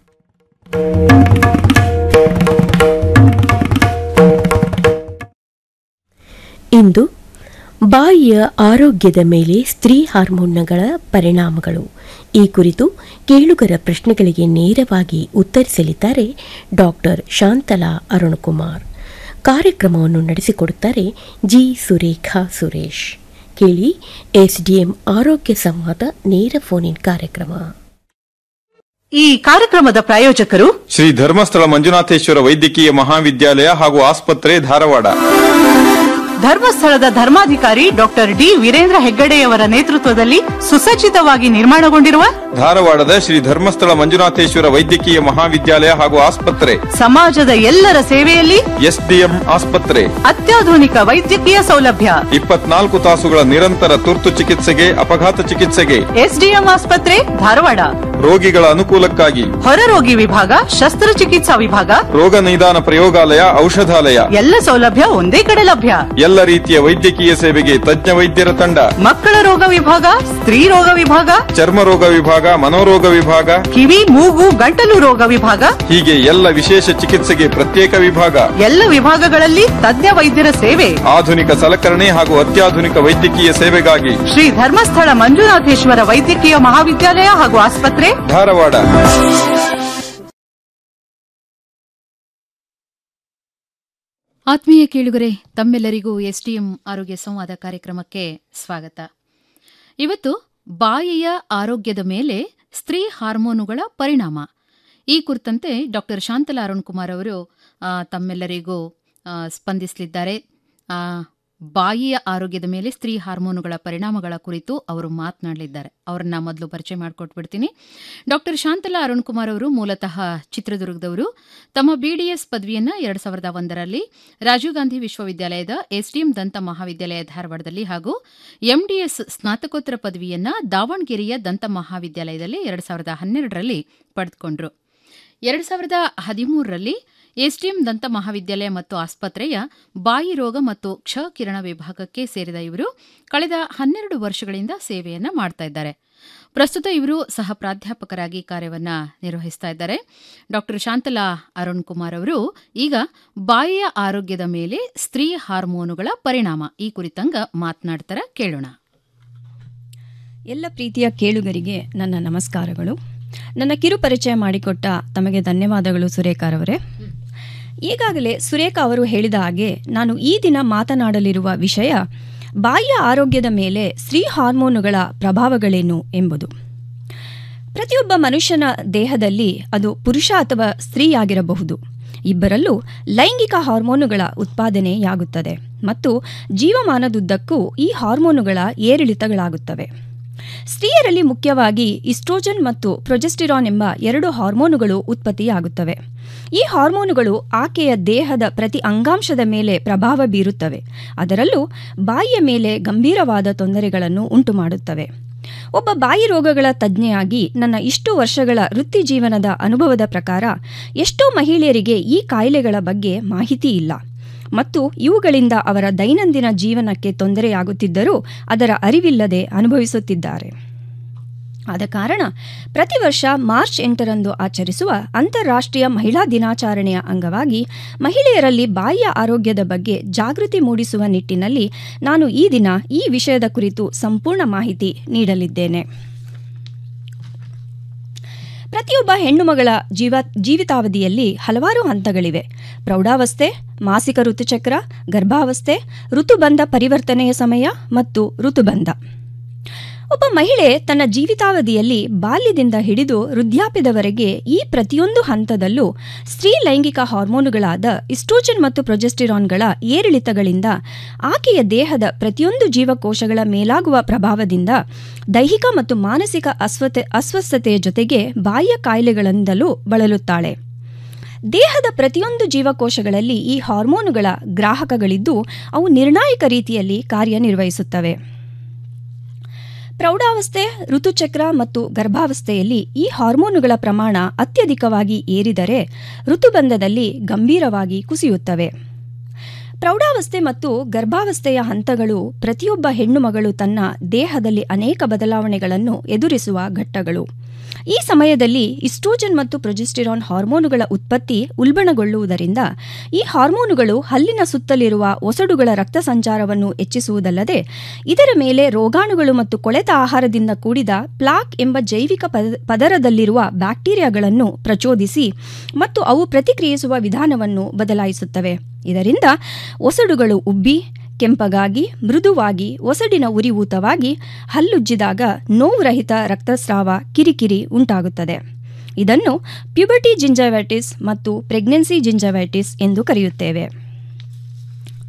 ಇಂದು ಬಾಯಿಯ ಆರೋಗ್ಯದ ಮೇಲೆ ಸ್ತ್ರೀ ಹಾರ್ಮೋನ್ಗಳ ಪರಿಣಾಮಗಳು ಈ ಕುರಿತು ಕೇಳುಗರ ಪ್ರಶ್ನೆಗಳಿಗೆ ನೇರವಾಗಿ ಉತ್ತರಿಸಲಿದ್ದಾರೆ ಡಾಕ್ಟರ್ ಶಾಂತಲಾ ಅರುಣಕುಮಾರ್ ಕಾರ್ಯಕ್ರಮವನ್ನು ನಡೆಸಿಕೊಡುತ್ತಾರೆ ಜಿ ಸುರೇಖಾ ಸುರೇಶ್ ಕೇಳಿ ಎಸ್ಡಿಎಂ ಆರೋಗ್ಯ ಸಂವಾದ ನೇರ ಫೋನ್ ಇನ್ ಕಾರ್ಯಕ್ರಮ ಈ ಕಾರ್ಯಕ್ರಮದ ಪ್ರಾಯೋಜಕರು ಶ್ರೀ ಧರ್ಮಸ್ಥಳ ಮಂಜುನಾಥೇಶ್ವರ ವೈದ್ಯಕೀಯ ಮಹಾವಿದ್ಯಾಲಯ ಹಾಗೂ ಆಸ್ಪತ್ರೆ ಧಾರವಾಡ ಧರ್ಮಸ್ಥಳದ ಧರ್ಮಾಧಿಕಾರಿ ಡಾಕ್ಟರ್ ಡಿ ವೀರೇಂದ್ರ ಹೆಗ್ಗಡೆಯವರ ನೇತೃತ್ವದಲ್ಲಿ ಸುಸಜ್ಜಿತವಾಗಿ ನಿರ್ಮಾಣಗೊಂಡಿರುವ ಧಾರವಾಡದ ಶ್ರೀ ಧರ್ಮಸ್ಥಳ ಮಂಜುನಾಥೇಶ್ವರ ವೈದ್ಯಕೀಯ ಮಹಾವಿದ್ಯಾಲಯ ಹಾಗೂ ಆಸ್ಪತ್ರೆ ಸಮಾಜದ ಎಲ್ಲರ ಸೇವೆಯಲ್ಲಿ ಎಸ್ಡಿಎಂ ಆಸ್ಪತ್ರೆ ಅತ್ಯಾಧುನಿಕ ವೈದ್ಯಕೀಯ ಸೌಲಭ್ಯ ಇಪ್ಪತ್ನಾಲ್ಕು ತಾಸುಗಳ ನಿರಂತರ ತುರ್ತು ಚಿಕಿತ್ಸೆಗೆ ಅಪಘಾತ ಚಿಕಿತ್ಸೆಗೆ ಎಸ್ಡಿಎಂ ಆಸ್ಪತ್ರೆ ಧಾರವಾಡ ರೋಗಿಗಳ ಅನುಕೂಲಕ್ಕಾಗಿ ಹೊರರೋಗಿ ವಿಭಾಗ ಶಸ್ತ್ರಚಿಕಿತ್ಸಾ ವಿಭಾಗ ರೋಗ ನಿದಾನ ಪ್ರಯೋಗಾಲಯ ಔಷಧಾಲಯ ಎಲ್ಲ ಸೌಲಭ್ಯ ಒಂದೇ ಕಡೆ ಲಭ್ಯ ಎಲ್ಲ ರೀತಿಯ ವೈದ್ಯಕೀಯ ಸೇವೆಗೆ ತಜ್ಞ ವೈದ್ಯರ ತಂಡ ಮಕ್ಕಳ ರೋಗ ವಿಭಾಗ ಸ್ತ್ರೀ ರೋಗ ವಿಭಾಗ ಚರ್ಮ ರೋಗ ವಿಭಾಗ ಮನೋರೋಗ ವಿಭಾಗ ಕಿವಿ ಮೂಗು ಗಂಟಲು ರೋಗ ವಿಭಾಗ ಹೀಗೆ ಎಲ್ಲ ವಿಶೇಷ ಚಿಕಿತ್ಸೆಗೆ ಪ್ರತ್ಯೇಕ ವಿಭಾಗ ಎಲ್ಲ ವಿಭಾಗಗಳಲ್ಲಿ ತಜ್ಞ ವೈದ್ಯರ ಸೇವೆ ಆಧುನಿಕ ಸಲಕರಣೆ ಹಾಗೂ ಅತ್ಯಾಧುನಿಕ ವೈದ್ಯಕೀಯ ಸೇವೆಗಾಗಿ ಶ್ರೀ ಧರ್ಮಸ್ಥಳ ಮಂಜುನಾಥೇಶ್ವರ ವೈದ್ಯಕೀಯ ಮಹಾವಿದ್ಯಾಲಯ ಹಾಗೂ ಆಸ್ಪತ್ರೆ ಧಾರವಾಡ ಆತ್ಮೀಯ ಕೇಳುಗರೆ ತಮ್ಮೆಲ್ಲರಿಗೂ ಎಸ್ಡಿಎಂ ಆರೋಗ್ಯ ಸಂವಾದ ಕಾರ್ಯಕ್ರಮಕ್ಕೆ ಸ್ವಾಗತ ಇವತ್ತು ಬಾಯಿಯ ಆರೋಗ್ಯದ ಮೇಲೆ ಸ್ತ್ರೀ ಹಾರ್ಮೋನುಗಳ ಪರಿಣಾಮ ಈ ಕುರಿತಂತೆ ಡಾಕ್ಟರ್ ಶಾಂತಲಾ ಅರುಣ್ ಕುಮಾರ್ ಅವರು ಆ, ತಮ್ಮೆಲ್ಲರಿಗೂ ಆ, ಸ್ಪಂದಿಸಲಿದ್ದಾರೆ ಆ, ಬಾಯಿಯ ಆರೋಗ್ಯದ ಮೇಲೆ ಸ್ತ್ರೀ ಹಾರ್ಮೋನುಗಳ ಪರಿಣಾಮಗಳ ಕುರಿತು ಅವರು ಮಾತನಾಡಲಿದ್ದಾರೆ ಅವರನ್ನ ಮೊದಲು ಪರಿಚಯ ಮಾಡಿಕೊಟ್ಬಿಡ್ತೀನಿ ಡಾಕ್ಟರ್ ಶಾಂತಲಾ ಅರುಣ್ ಕುಮಾರ್ ಅವರು ಮೂಲತಃ ಚಿತ್ರದುರ್ಗದವರು ತಮ್ಮ ಬಿಡಿಎಸ್ ಪದವಿಯನ್ನ ಎರಡ್ ಸಾವಿರದ ಒಂದರಲ್ಲಿ ರಾಜೀವ್ ಗಾಂಧಿ ವಿಶ್ವವಿದ್ಯಾಲಯದ ಎಸ್ಡಿಎಂ ದಂತ ಮಹಾವಿದ್ಯಾಲಯ ಧಾರವಾಡದಲ್ಲಿ ಹಾಗೂ ಎಂಡಿಎಸ್ ಸ್ನಾತಕೋತ್ತರ ಪದವಿಯನ್ನ ದಾವಣಗೆರೆಯ ದಂತ ಮಹಾವಿದ್ಯಾಲಯದಲ್ಲಿ ಎರಡ್ ಸಾವಿರದ ಹನ್ನೆರಡರಲ್ಲಿ ಪಡೆದುಕೊಂಡ್ರು ಎರಡ್ ಸಾವಿರದ ಹದಿಮೂರರಲ್ಲಿ ಎಸ್ಡಿಎಂ ದಂತ ಮಹಾವಿದ್ಯಾಲಯ ಮತ್ತು ಆಸ್ಪತ್ರೆಯ ಬಾಯಿ ರೋಗ ಮತ್ತು ಕ್ಷ ಕಿರಣ ವಿಭಾಗಕ್ಕೆ ಸೇರಿದ ಇವರು ಕಳೆದ ಹನ್ನೆರಡು ವರ್ಷಗಳಿಂದ ಸೇವೆಯನ್ನ ಮಾಡ್ತಾ ಇದ್ದಾರೆ ಪ್ರಸ್ತುತ ಇವರು ಸಹ ಪ್ರಾಧ್ಯಾಪಕರಾಗಿ ಕಾರ್ಯವನ್ನ ನಿರ್ವಹಿಸ್ತಾ ಇದ್ದಾರೆ ಡಾಕ್ಟರ್ ಶಾಂತಲಾ ಅರುಣ್ ಕುಮಾರ್ ಅವರು ಈಗ ಬಾಯಿಯ ಆರೋಗ್ಯದ ಮೇಲೆ ಸ್ತ್ರೀ ಹಾರ್ಮೋನುಗಳ ಪರಿಣಾಮ ಈ ಕುರಿತಂಗ ಮಾತನಾಡ್ತಾರ ಕೇಳೋಣ ಎಲ್ಲ ಪ್ರೀತಿಯ ಕೇಳುಗರಿಗೆ ನನ್ನ ನಮಸ್ಕಾರಗಳು ನನ್ನ ಕಿರು ಪರಿಚಯ ಮಾಡಿಕೊಟ್ಟ ತಮಗೆ ಧನ್ಯವಾದಗಳು ಸುರೇಖರವರೇ ಈಗಾಗಲೇ ಸುರೇಖ ಅವರು ಹೇಳಿದ ಹಾಗೆ ನಾನು ಈ ದಿನ ಮಾತನಾಡಲಿರುವ ವಿಷಯ ಬಾಹ್ಯ ಆರೋಗ್ಯದ ಮೇಲೆ ಸ್ತ್ರೀ ಹಾರ್ಮೋನುಗಳ ಪ್ರಭಾವಗಳೇನು ಎಂಬುದು ಪ್ರತಿಯೊಬ್ಬ ಮನುಷ್ಯನ ದೇಹದಲ್ಲಿ ಅದು ಪುರುಷ ಅಥವಾ ಸ್ತ್ರೀಯಾಗಿರಬಹುದು ಇಬ್ಬರಲ್ಲೂ ಲೈಂಗಿಕ ಹಾರ್ಮೋನುಗಳ ಉತ್ಪಾದನೆಯಾಗುತ್ತದೆ ಮತ್ತು ಜೀವಮಾನದುದ್ದಕ್ಕೂ ಈ ಹಾರ್ಮೋನುಗಳ ಏರಿಳಿತಗಳಾಗುತ್ತವೆ ಸ್ತ್ರೀಯರಲ್ಲಿ ಮುಖ್ಯವಾಗಿ ಇಸ್ಟ್ರೋಜನ್ ಮತ್ತು ಪ್ರೊಜೆಸ್ಟಿರಾನ್ ಎಂಬ ಎರಡು ಹಾರ್ಮೋನುಗಳು ಉತ್ಪತ್ತಿಯಾಗುತ್ತವೆ ಈ ಹಾರ್ಮೋನುಗಳು ಆಕೆಯ ದೇಹದ ಪ್ರತಿ ಅಂಗಾಂಶದ ಮೇಲೆ ಪ್ರಭಾವ ಬೀರುತ್ತವೆ ಅದರಲ್ಲೂ ಬಾಯಿಯ ಮೇಲೆ ಗಂಭೀರವಾದ ತೊಂದರೆಗಳನ್ನು ಉಂಟುಮಾಡುತ್ತವೆ ಒಬ್ಬ ಬಾಯಿ ರೋಗಗಳ ತಜ್ಞೆಯಾಗಿ ನನ್ನ ಇಷ್ಟು ವರ್ಷಗಳ ವೃತ್ತಿ ಜೀವನದ ಅನುಭವದ ಪ್ರಕಾರ ಎಷ್ಟೋ ಮಹಿಳೆಯರಿಗೆ ಈ ಕಾಯಿಲೆಗಳ ಬಗ್ಗೆ ಮಾಹಿತಿ ಇಲ್ಲ ಮತ್ತು ಇವುಗಳಿಂದ ಅವರ ದೈನಂದಿನ ಜೀವನಕ್ಕೆ ತೊಂದರೆಯಾಗುತ್ತಿದ್ದರೂ ಅದರ ಅರಿವಿಲ್ಲದೆ ಅನುಭವಿಸುತ್ತಿದ್ದಾರೆ ಆದ ಕಾರಣ ಪ್ರತಿ ವರ್ಷ ಮಾರ್ಚ್ ಎಂಟರಂದು ಆಚರಿಸುವ ಅಂತಾರಾಷ್ಟ್ರೀಯ ಮಹಿಳಾ ದಿನಾಚರಣೆಯ ಅಂಗವಾಗಿ ಮಹಿಳೆಯರಲ್ಲಿ ಬಾಯಿಯ ಆರೋಗ್ಯದ ಬಗ್ಗೆ ಜಾಗೃತಿ ಮೂಡಿಸುವ ನಿಟ್ಟಿನಲ್ಲಿ ನಾನು ಈ ದಿನ ಈ ವಿಷಯದ ಕುರಿತು ಸಂಪೂರ್ಣ ಮಾಹಿತಿ ನೀಡಲಿದ್ದೇನೆ ಪ್ರತಿಯೊಬ್ಬ ಹೆಣ್ಣುಮಗಳ ಜೀವ ಜೀವಿತಾವಧಿಯಲ್ಲಿ ಹಲವಾರು ಹಂತಗಳಿವೆ ಪ್ರೌಢಾವಸ್ಥೆ ಮಾಸಿಕ ಋತುಚಕ್ರ ಗರ್ಭಾವಸ್ಥೆ ಋತುಬಂಧ ಪರಿವರ್ತನೆಯ ಸಮಯ ಮತ್ತು ಋತುಬಂಧ ಒಬ್ಬ ಮಹಿಳೆ ತನ್ನ ಜೀವಿತಾವಧಿಯಲ್ಲಿ ಬಾಲ್ಯದಿಂದ ಹಿಡಿದು ವೃದ್ಧಾಪ್ಯದವರೆಗೆ ಈ ಪ್ರತಿಯೊಂದು ಹಂತದಲ್ಲೂ ಸ್ತ್ರೀ ಲೈಂಗಿಕ ಹಾರ್ಮೋನುಗಳಾದ ಇಸ್ಟ್ರೋಜನ್ ಮತ್ತು ಪ್ರೊಜೆಸ್ಟಿರಾನ್ಗಳ ಏರಿಳಿತಗಳಿಂದ ಆಕೆಯ ದೇಹದ ಪ್ರತಿಯೊಂದು ಜೀವಕೋಶಗಳ ಮೇಲಾಗುವ ಪ್ರಭಾವದಿಂದ ದೈಹಿಕ ಮತ್ತು ಮಾನಸಿಕ ಅಸ್ವತೆ ಅಸ್ವಸ್ಥತೆಯ ಜೊತೆಗೆ ಬಾಹ್ಯ ಕಾಯಿಲೆಗಳಿಂದಲೂ ಬಳಲುತ್ತಾಳೆ ದೇಹದ ಪ್ರತಿಯೊಂದು ಜೀವಕೋಶಗಳಲ್ಲಿ ಈ ಹಾರ್ಮೋನುಗಳ ಗ್ರಾಹಕಗಳಿದ್ದು ಅವು ನಿರ್ಣಾಯಕ ರೀತಿಯಲ್ಲಿ ಕಾರ್ಯನಿರ್ವಹಿಸುತ್ತವೆ ಪ್ರೌಢಾವಸ್ಥೆ ಋತುಚಕ್ರ ಮತ್ತು ಗರ್ಭಾವಸ್ಥೆಯಲ್ಲಿ ಈ ಹಾರ್ಮೋನುಗಳ ಪ್ರಮಾಣ ಅತ್ಯಧಿಕವಾಗಿ ಏರಿದರೆ ಋತುಬಂಧದಲ್ಲಿ ಗಂಭೀರವಾಗಿ ಕುಸಿಯುತ್ತವೆ ಪ್ರೌಢಾವಸ್ಥೆ ಮತ್ತು ಗರ್ಭಾವಸ್ಥೆಯ ಹಂತಗಳು ಪ್ರತಿಯೊಬ್ಬ ಹೆಣ್ಣುಮಗಳು ತನ್ನ ದೇಹದಲ್ಲಿ ಅನೇಕ ಬದಲಾವಣೆಗಳನ್ನು ಎದುರಿಸುವ ಘಟ್ಟಗಳು ಈ ಸಮಯದಲ್ಲಿ ಇಸ್ಟ್ರೋಜನ್ ಮತ್ತು ಪ್ರೊಜೆಸ್ಟಿರಾನ್ ಹಾರ್ಮೋನುಗಳ ಉತ್ಪತ್ತಿ ಉಲ್ಬಣಗೊಳ್ಳುವುದರಿಂದ ಈ ಹಾರ್ಮೋನುಗಳು ಹಲ್ಲಿನ ಸುತ್ತಲಿರುವ ಒಸಡುಗಳ ರಕ್ತ ಸಂಚಾರವನ್ನು ಹೆಚ್ಚಿಸುವುದಲ್ಲದೆ ಇದರ ಮೇಲೆ ರೋಗಾಣುಗಳು ಮತ್ತು ಕೊಳೆತ ಆಹಾರದಿಂದ ಕೂಡಿದ ಪ್ಲಾಕ್ ಎಂಬ ಜೈವಿಕ ಪದ ಪದರದಲ್ಲಿರುವ ಬ್ಯಾಕ್ಟೀರಿಯಾಗಳನ್ನು ಪ್ರಚೋದಿಸಿ ಮತ್ತು ಅವು ಪ್ರತಿಕ್ರಿಯಿಸುವ ವಿಧಾನವನ್ನು ಬದಲಾಯಿಸುತ್ತವೆ ಇದರಿಂದ ಒಸಡುಗಳು ಉಬ್ಬಿ ಕೆಂಪಗಾಗಿ ಮೃದುವಾಗಿ ಒಸಡಿನ ಉರಿಯೂತವಾಗಿ ಹಲ್ಲುಜ್ಜಿದಾಗ ನೋವುರಹಿತ ರಕ್ತಸ್ರಾವ ಕಿರಿಕಿರಿ ಉಂಟಾಗುತ್ತದೆ ಇದನ್ನು ಪ್ಯುಬರ್ಟಿ ಜಿಂಜವೈಟಿಸ್ ಮತ್ತು ಪ್ರೆಗ್ನೆನ್ಸಿ ಜಿಂಜವೈಟಿಸ್ ಎಂದು ಕರೆಯುತ್ತೇವೆ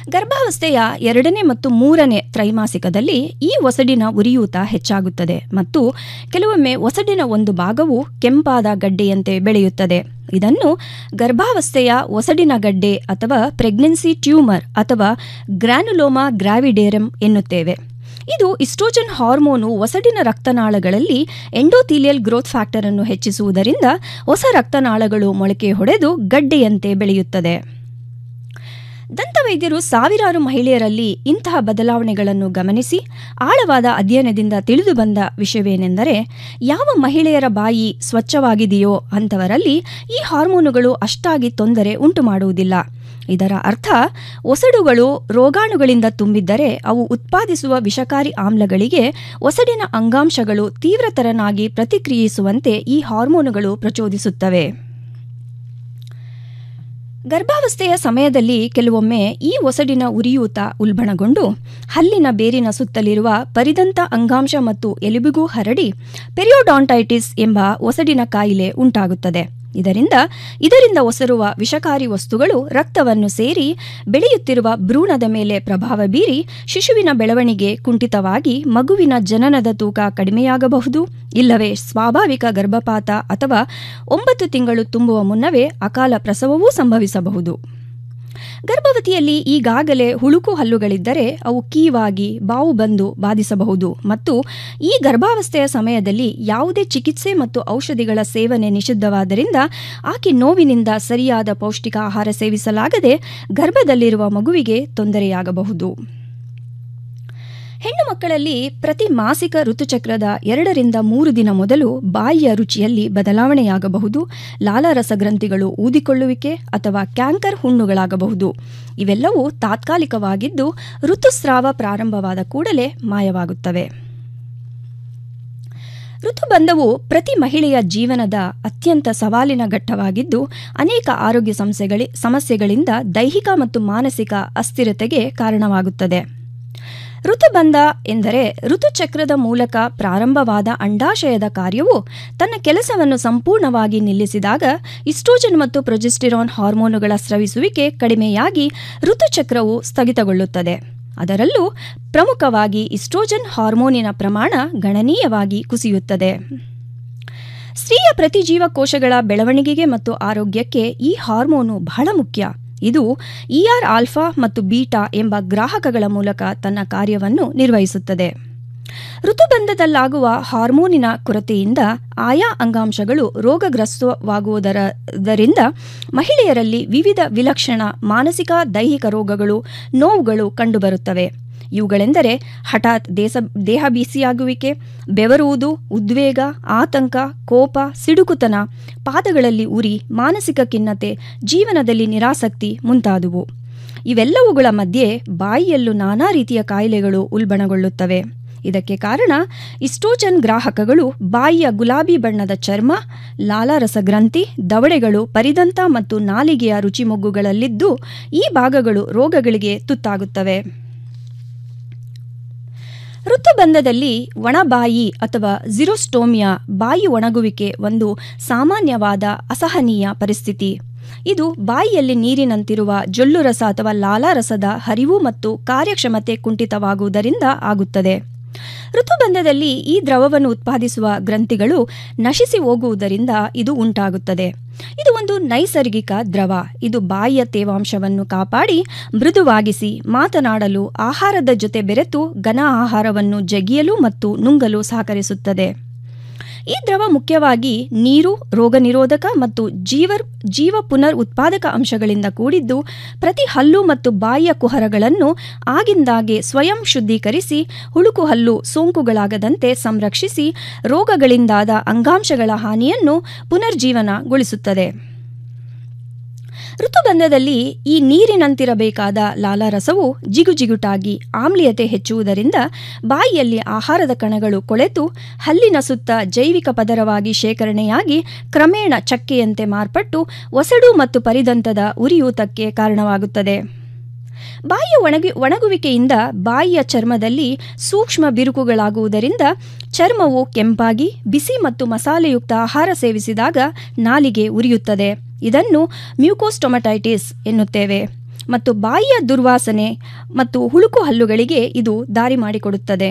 ಗರ್ಭಾವಸ್ಥೆಯ ಎರಡನೇ ಮತ್ತು ಮೂರನೇ ತ್ರೈಮಾಸಿಕದಲ್ಲಿ ಈ ಒಸಡಿನ ಉರಿಯೂತ ಹೆಚ್ಚಾಗುತ್ತದೆ ಮತ್ತು ಕೆಲವೊಮ್ಮೆ ಒಸಡಿನ ಒಂದು ಭಾಗವು ಕೆಂಪಾದ ಗಡ್ಡೆಯಂತೆ ಬೆಳೆಯುತ್ತದೆ ಇದನ್ನು ಗರ್ಭಾವಸ್ಥೆಯ ಒಸಡಿನ ಗಡ್ಡೆ ಅಥವಾ ಪ್ರೆಗ್ನೆನ್ಸಿ ಟ್ಯೂಮರ್ ಅಥವಾ ಗ್ರ್ಯಾನುಲೋಮಾ ಗ್ರಾವಿಡೇರಮ್ ಎನ್ನುತ್ತೇವೆ ಇದು ಇಸ್ಟ್ರೋಜನ್ ಹಾರ್ಮೋನು ಒಸಡಿನ ರಕ್ತನಾಳಗಳಲ್ಲಿ ಎಂಡೋಥೀಲಿಯಲ್ ಗ್ರೋತ್ ಫ್ಯಾಕ್ಟರ್ ಅನ್ನು ಹೆಚ್ಚಿಸುವುದರಿಂದ ಹೊಸ ರಕ್ತನಾಳಗಳು ಮೊಳಕೆ ಹೊಡೆದು ಗಡ್ಡೆಯಂತೆ ಬೆಳೆಯುತ್ತದೆ ದಂತವೈದ್ಯರು ಸಾವಿರಾರು ಮಹಿಳೆಯರಲ್ಲಿ ಇಂತಹ ಬದಲಾವಣೆಗಳನ್ನು ಗಮನಿಸಿ ಆಳವಾದ ಅಧ್ಯಯನದಿಂದ ತಿಳಿದು ಬಂದ ವಿಷಯವೇನೆಂದರೆ ಯಾವ ಮಹಿಳೆಯರ ಬಾಯಿ ಸ್ವಚ್ಛವಾಗಿದೆಯೋ ಅಂಥವರಲ್ಲಿ ಈ ಹಾರ್ಮೋನುಗಳು ಅಷ್ಟಾಗಿ ತೊಂದರೆ ಉಂಟು ಮಾಡುವುದಿಲ್ಲ ಇದರ ಅರ್ಥ ಒಸಡುಗಳು ರೋಗಾಣುಗಳಿಂದ ತುಂಬಿದ್ದರೆ ಅವು ಉತ್ಪಾದಿಸುವ ವಿಷಕಾರಿ ಆಮ್ಲಗಳಿಗೆ ಒಸಡಿನ ಅಂಗಾಂಶಗಳು ತೀವ್ರತರನಾಗಿ ಪ್ರತಿಕ್ರಿಯಿಸುವಂತೆ ಈ ಹಾರ್ಮೋನುಗಳು ಪ್ರಚೋದಿಸುತ್ತವೆ ಗರ್ಭಾವಸ್ಥೆಯ ಸಮಯದಲ್ಲಿ ಕೆಲವೊಮ್ಮೆ ಈ ಒಸಡಿನ ಉರಿಯೂತ ಉಲ್ಬಣಗೊಂಡು ಹಲ್ಲಿನ ಬೇರಿನ ಸುತ್ತಲಿರುವ ಪರಿದಂತ ಅಂಗಾಂಶ ಮತ್ತು ಎಲುಬಿಗೂ ಹರಡಿ ಪೆರಿಯೋಡಾಂಟೈಟಿಸ್ ಎಂಬ ಒಸಡಿನ ಕಾಯಿಲೆ ಉಂಟಾಗುತ್ತದೆ ಇದರಿಂದ ಇದರಿಂದ ಒಸರುವ ವಿಷಕಾರಿ ವಸ್ತುಗಳು ರಕ್ತವನ್ನು ಸೇರಿ ಬೆಳೆಯುತ್ತಿರುವ ಭ್ರೂಣದ ಮೇಲೆ ಪ್ರಭಾವ ಬೀರಿ ಶಿಶುವಿನ ಬೆಳವಣಿಗೆ ಕುಂಠಿತವಾಗಿ ಮಗುವಿನ ಜನನದ ತೂಕ ಕಡಿಮೆಯಾಗಬಹುದು ಇಲ್ಲವೇ ಸ್ವಾಭಾವಿಕ ಗರ್ಭಪಾತ ಅಥವಾ ಒಂಬತ್ತು ತಿಂಗಳು ತುಂಬುವ ಮುನ್ನವೇ ಅಕಾಲ ಪ್ರಸವವೂ ಸಂಭವಿಸಬಹುದು ಗರ್ಭವತಿಯಲ್ಲಿ ಈಗಾಗಲೇ ಹುಳುಕು ಹಲ್ಲುಗಳಿದ್ದರೆ ಅವು ಕೀವಾಗಿ ಬಾವು ಬಂದು ಬಾಧಿಸಬಹುದು ಮತ್ತು ಈ ಗರ್ಭಾವಸ್ಥೆಯ ಸಮಯದಲ್ಲಿ ಯಾವುದೇ ಚಿಕಿತ್ಸೆ ಮತ್ತು ಔಷಧಿಗಳ ಸೇವನೆ ನಿಷಿದ್ಧವಾದ್ದರಿಂದ ಆಕೆ ನೋವಿನಿಂದ ಸರಿಯಾದ ಪೌಷ್ಟಿಕ ಆಹಾರ ಸೇವಿಸಲಾಗದೆ ಗರ್ಭದಲ್ಲಿರುವ ಮಗುವಿಗೆ ತೊಂದರೆಯಾಗಬಹುದು ಹೆಣ್ಣು ಮಕ್ಕಳಲ್ಲಿ ಪ್ರತಿ ಮಾಸಿಕ ಋತುಚಕ್ರದ ಎರಡರಿಂದ ಮೂರು ದಿನ ಮೊದಲು ಬಾಯಿಯ ರುಚಿಯಲ್ಲಿ ಬದಲಾವಣೆಯಾಗಬಹುದು ಲಾಲಾರಸ ಗ್ರಂಥಿಗಳು ಊದಿಕೊಳ್ಳುವಿಕೆ ಅಥವಾ ಕ್ಯಾಂಕರ್ ಹುಣ್ಣುಗಳಾಗಬಹುದು ಇವೆಲ್ಲವೂ ತಾತ್ಕಾಲಿಕವಾಗಿದ್ದು ಋತುಸ್ರಾವ ಪ್ರಾರಂಭವಾದ ಕೂಡಲೇ ಮಾಯವಾಗುತ್ತವೆ ಋತುಬಂಧವು ಪ್ರತಿ ಮಹಿಳೆಯ ಜೀವನದ ಅತ್ಯಂತ ಸವಾಲಿನ ಘಟ್ಟವಾಗಿದ್ದು ಅನೇಕ ಆರೋಗ್ಯ ಸಮಸ್ಯೆಗಳಿ ಸಮಸ್ಯೆಗಳಿಂದ ದೈಹಿಕ ಮತ್ತು ಮಾನಸಿಕ ಅಸ್ಥಿರತೆಗೆ ಕಾರಣವಾಗುತ್ತದೆ ಋತುಬಂಧ ಎಂದರೆ ಋತುಚಕ್ರದ ಮೂಲಕ ಪ್ರಾರಂಭವಾದ ಅಂಡಾಶಯದ ಕಾರ್ಯವು ತನ್ನ ಕೆಲಸವನ್ನು ಸಂಪೂರ್ಣವಾಗಿ ನಿಲ್ಲಿಸಿದಾಗ ಇಸ್ಟ್ರೋಜನ್ ಮತ್ತು ಪ್ರೊಜೆಸ್ಟಿರಾನ್ ಹಾರ್ಮೋನುಗಳ ಸ್ರವಿಸುವಿಕೆ ಕಡಿಮೆಯಾಗಿ ಋತುಚಕ್ರವು ಸ್ಥಗಿತಗೊಳ್ಳುತ್ತದೆ ಅದರಲ್ಲೂ ಪ್ರಮುಖವಾಗಿ ಇಸ್ಟ್ರೋಜನ್ ಹಾರ್ಮೋನಿನ ಪ್ರಮಾಣ ಗಣನೀಯವಾಗಿ ಕುಸಿಯುತ್ತದೆ ಸ್ತ್ರೀಯ ಪ್ರತಿಜೀವ ಕೋಶಗಳ ಬೆಳವಣಿಗೆಗೆ ಮತ್ತು ಆರೋಗ್ಯಕ್ಕೆ ಈ ಹಾರ್ಮೋನು ಬಹಳ ಮುಖ್ಯ ಇದು ಇಆರ್ ಆಲ್ಫಾ ಮತ್ತು ಬೀಟಾ ಎಂಬ ಗ್ರಾಹಕಗಳ ಮೂಲಕ ತನ್ನ ಕಾರ್ಯವನ್ನು ನಿರ್ವಹಿಸುತ್ತದೆ ಋತುಬಂಧದಲ್ಲಾಗುವ ಹಾರ್ಮೋನಿನ ಕೊರತೆಯಿಂದ ಆಯಾ ಅಂಗಾಂಶಗಳು ರೋಗಗ್ರಸ್ತವಾಗುವುದರಿಂದ ಮಹಿಳೆಯರಲ್ಲಿ ವಿವಿಧ ವಿಲಕ್ಷಣ ಮಾನಸಿಕ ದೈಹಿಕ ರೋಗಗಳು ನೋವುಗಳು ಕಂಡುಬರುತ್ತವೆ ಇವುಗಳೆಂದರೆ ಹಠಾತ್ ದೇಶ ದೇಹ ಬಿಸಿಯಾಗುವಿಕೆ ಬೆವರುವುದು ಉದ್ವೇಗ ಆತಂಕ ಕೋಪ ಸಿಡುಕುತನ ಪಾದಗಳಲ್ಲಿ ಉರಿ ಮಾನಸಿಕ ಖಿನ್ನತೆ ಜೀವನದಲ್ಲಿ ನಿರಾಸಕ್ತಿ ಮುಂತಾದುವು ಇವೆಲ್ಲವುಗಳ ಮಧ್ಯೆ ಬಾಯಿಯಲ್ಲೂ ನಾನಾ ರೀತಿಯ ಕಾಯಿಲೆಗಳು ಉಲ್ಬಣಗೊಳ್ಳುತ್ತವೆ ಇದಕ್ಕೆ ಕಾರಣ ಇಸ್ಟ್ರೋಜನ್ ಗ್ರಾಹಕಗಳು ಬಾಯಿಯ ಗುಲಾಬಿ ಬಣ್ಣದ ಚರ್ಮ ಲಾಲಾರಸ ಗ್ರಂಥಿ ದವಡೆಗಳು ಪರಿದಂತ ಮತ್ತು ನಾಲಿಗೆಯ ರುಚಿಮೊಗ್ಗುಗಳಲ್ಲಿದ್ದು ಈ ಭಾಗಗಳು ರೋಗಗಳಿಗೆ ತುತ್ತಾಗುತ್ತವೆ ಋತುಬಂಧದಲ್ಲಿ ಒಣಬಾಯಿ ಅಥವಾ ಜಿರೋಸ್ಟೋಮಿಯಾ ಬಾಯಿ ಒಣಗುವಿಕೆ ಒಂದು ಸಾಮಾನ್ಯವಾದ ಅಸಹನೀಯ ಪರಿಸ್ಥಿತಿ ಇದು ಬಾಯಿಯಲ್ಲಿ ನೀರಿನಂತಿರುವ ಜೊಲ್ಲು ರಸ ಅಥವಾ ಲಾಲಾರಸದ ಹರಿವು ಮತ್ತು ಕಾರ್ಯಕ್ಷಮತೆ ಕುಂಠಿತವಾಗುವುದರಿಂದ ಆಗುತ್ತದೆ ಋತುಬಂಧದಲ್ಲಿ ಈ ದ್ರವವನ್ನು ಉತ್ಪಾದಿಸುವ ಗ್ರಂಥಿಗಳು ನಶಿಸಿ ಹೋಗುವುದರಿಂದ ಇದು ಉಂಟಾಗುತ್ತದೆ ಇದು ಒಂದು ನೈಸರ್ಗಿಕ ದ್ರವ ಇದು ಬಾಯಿಯ ತೇವಾಂಶವನ್ನು ಕಾಪಾಡಿ ಮೃದುವಾಗಿಸಿ ಮಾತನಾಡಲು ಆಹಾರದ ಜೊತೆ ಬೆರೆತು ಘನ ಆಹಾರವನ್ನು ಜಗಿಯಲು ಮತ್ತು ನುಂಗಲು ಸಹಕರಿಸುತ್ತದೆ ಈ ದ್ರವ ಮುಖ್ಯವಾಗಿ ನೀರು ರೋಗನಿರೋಧಕ ಮತ್ತು ಜೀವ ಜೀವ ಪುನರ್ ಉತ್ಪಾದಕ ಅಂಶಗಳಿಂದ ಕೂಡಿದ್ದು ಪ್ರತಿ ಹಲ್ಲು ಮತ್ತು ಬಾಯಿಯ ಕುಹರಗಳನ್ನು ಆಗಿಂದಾಗೆ ಸ್ವಯಂ ಶುದ್ಧೀಕರಿಸಿ ಹುಳುಕು ಹಲ್ಲು ಸೋಂಕುಗಳಾಗದಂತೆ ಸಂರಕ್ಷಿಸಿ ರೋಗಗಳಿಂದಾದ ಅಂಗಾಂಶಗಳ ಹಾನಿಯನ್ನು ಪುನರ್ಜೀವನಗೊಳಿಸುತ್ತದೆ ಋತುಬಂಧದಲ್ಲಿ ಈ ನೀರಿನಂತಿರಬೇಕಾದ ಲಾಲಾರಸವು ಜಿಗುಜಿಗುಟಾಗಿ ಆಮ್ಲೀಯತೆ ಹೆಚ್ಚುವುದರಿಂದ ಬಾಯಿಯಲ್ಲಿ ಆಹಾರದ ಕಣಗಳು ಕೊಳೆತು ಹಲ್ಲಿನ ಸುತ್ತ ಜೈವಿಕ ಪದರವಾಗಿ ಶೇಖರಣೆಯಾಗಿ ಕ್ರಮೇಣ ಚಕ್ಕೆಯಂತೆ ಮಾರ್ಪಟ್ಟು ಒಸಡು ಮತ್ತು ಪರಿದಂತದ ಉರಿಯೂತಕ್ಕೆ ಕಾರಣವಾಗುತ್ತದೆ ಬಾಯಿಯ ಒಣಗಿ ಒಣಗುವಿಕೆಯಿಂದ ಬಾಯಿಯ ಚರ್ಮದಲ್ಲಿ ಸೂಕ್ಷ್ಮ ಬಿರುಕುಗಳಾಗುವುದರಿಂದ ಚರ್ಮವು ಕೆಂಪಾಗಿ ಬಿಸಿ ಮತ್ತು ಮಸಾಲೆಯುಕ್ತ ಆಹಾರ ಸೇವಿಸಿದಾಗ ನಾಲಿಗೆ ಉರಿಯುತ್ತದೆ ಇದನ್ನು ಮ್ಯೂಕೋಸ್ಟೊಮಟೈಟಿಸ್ ಎನ್ನುತ್ತೇವೆ ಮತ್ತು ಬಾಯಿಯ ದುರ್ವಾಸನೆ ಮತ್ತು ಹುಳುಕು ಹಲ್ಲುಗಳಿಗೆ ಇದು ದಾರಿ ಮಾಡಿಕೊಡುತ್ತದೆ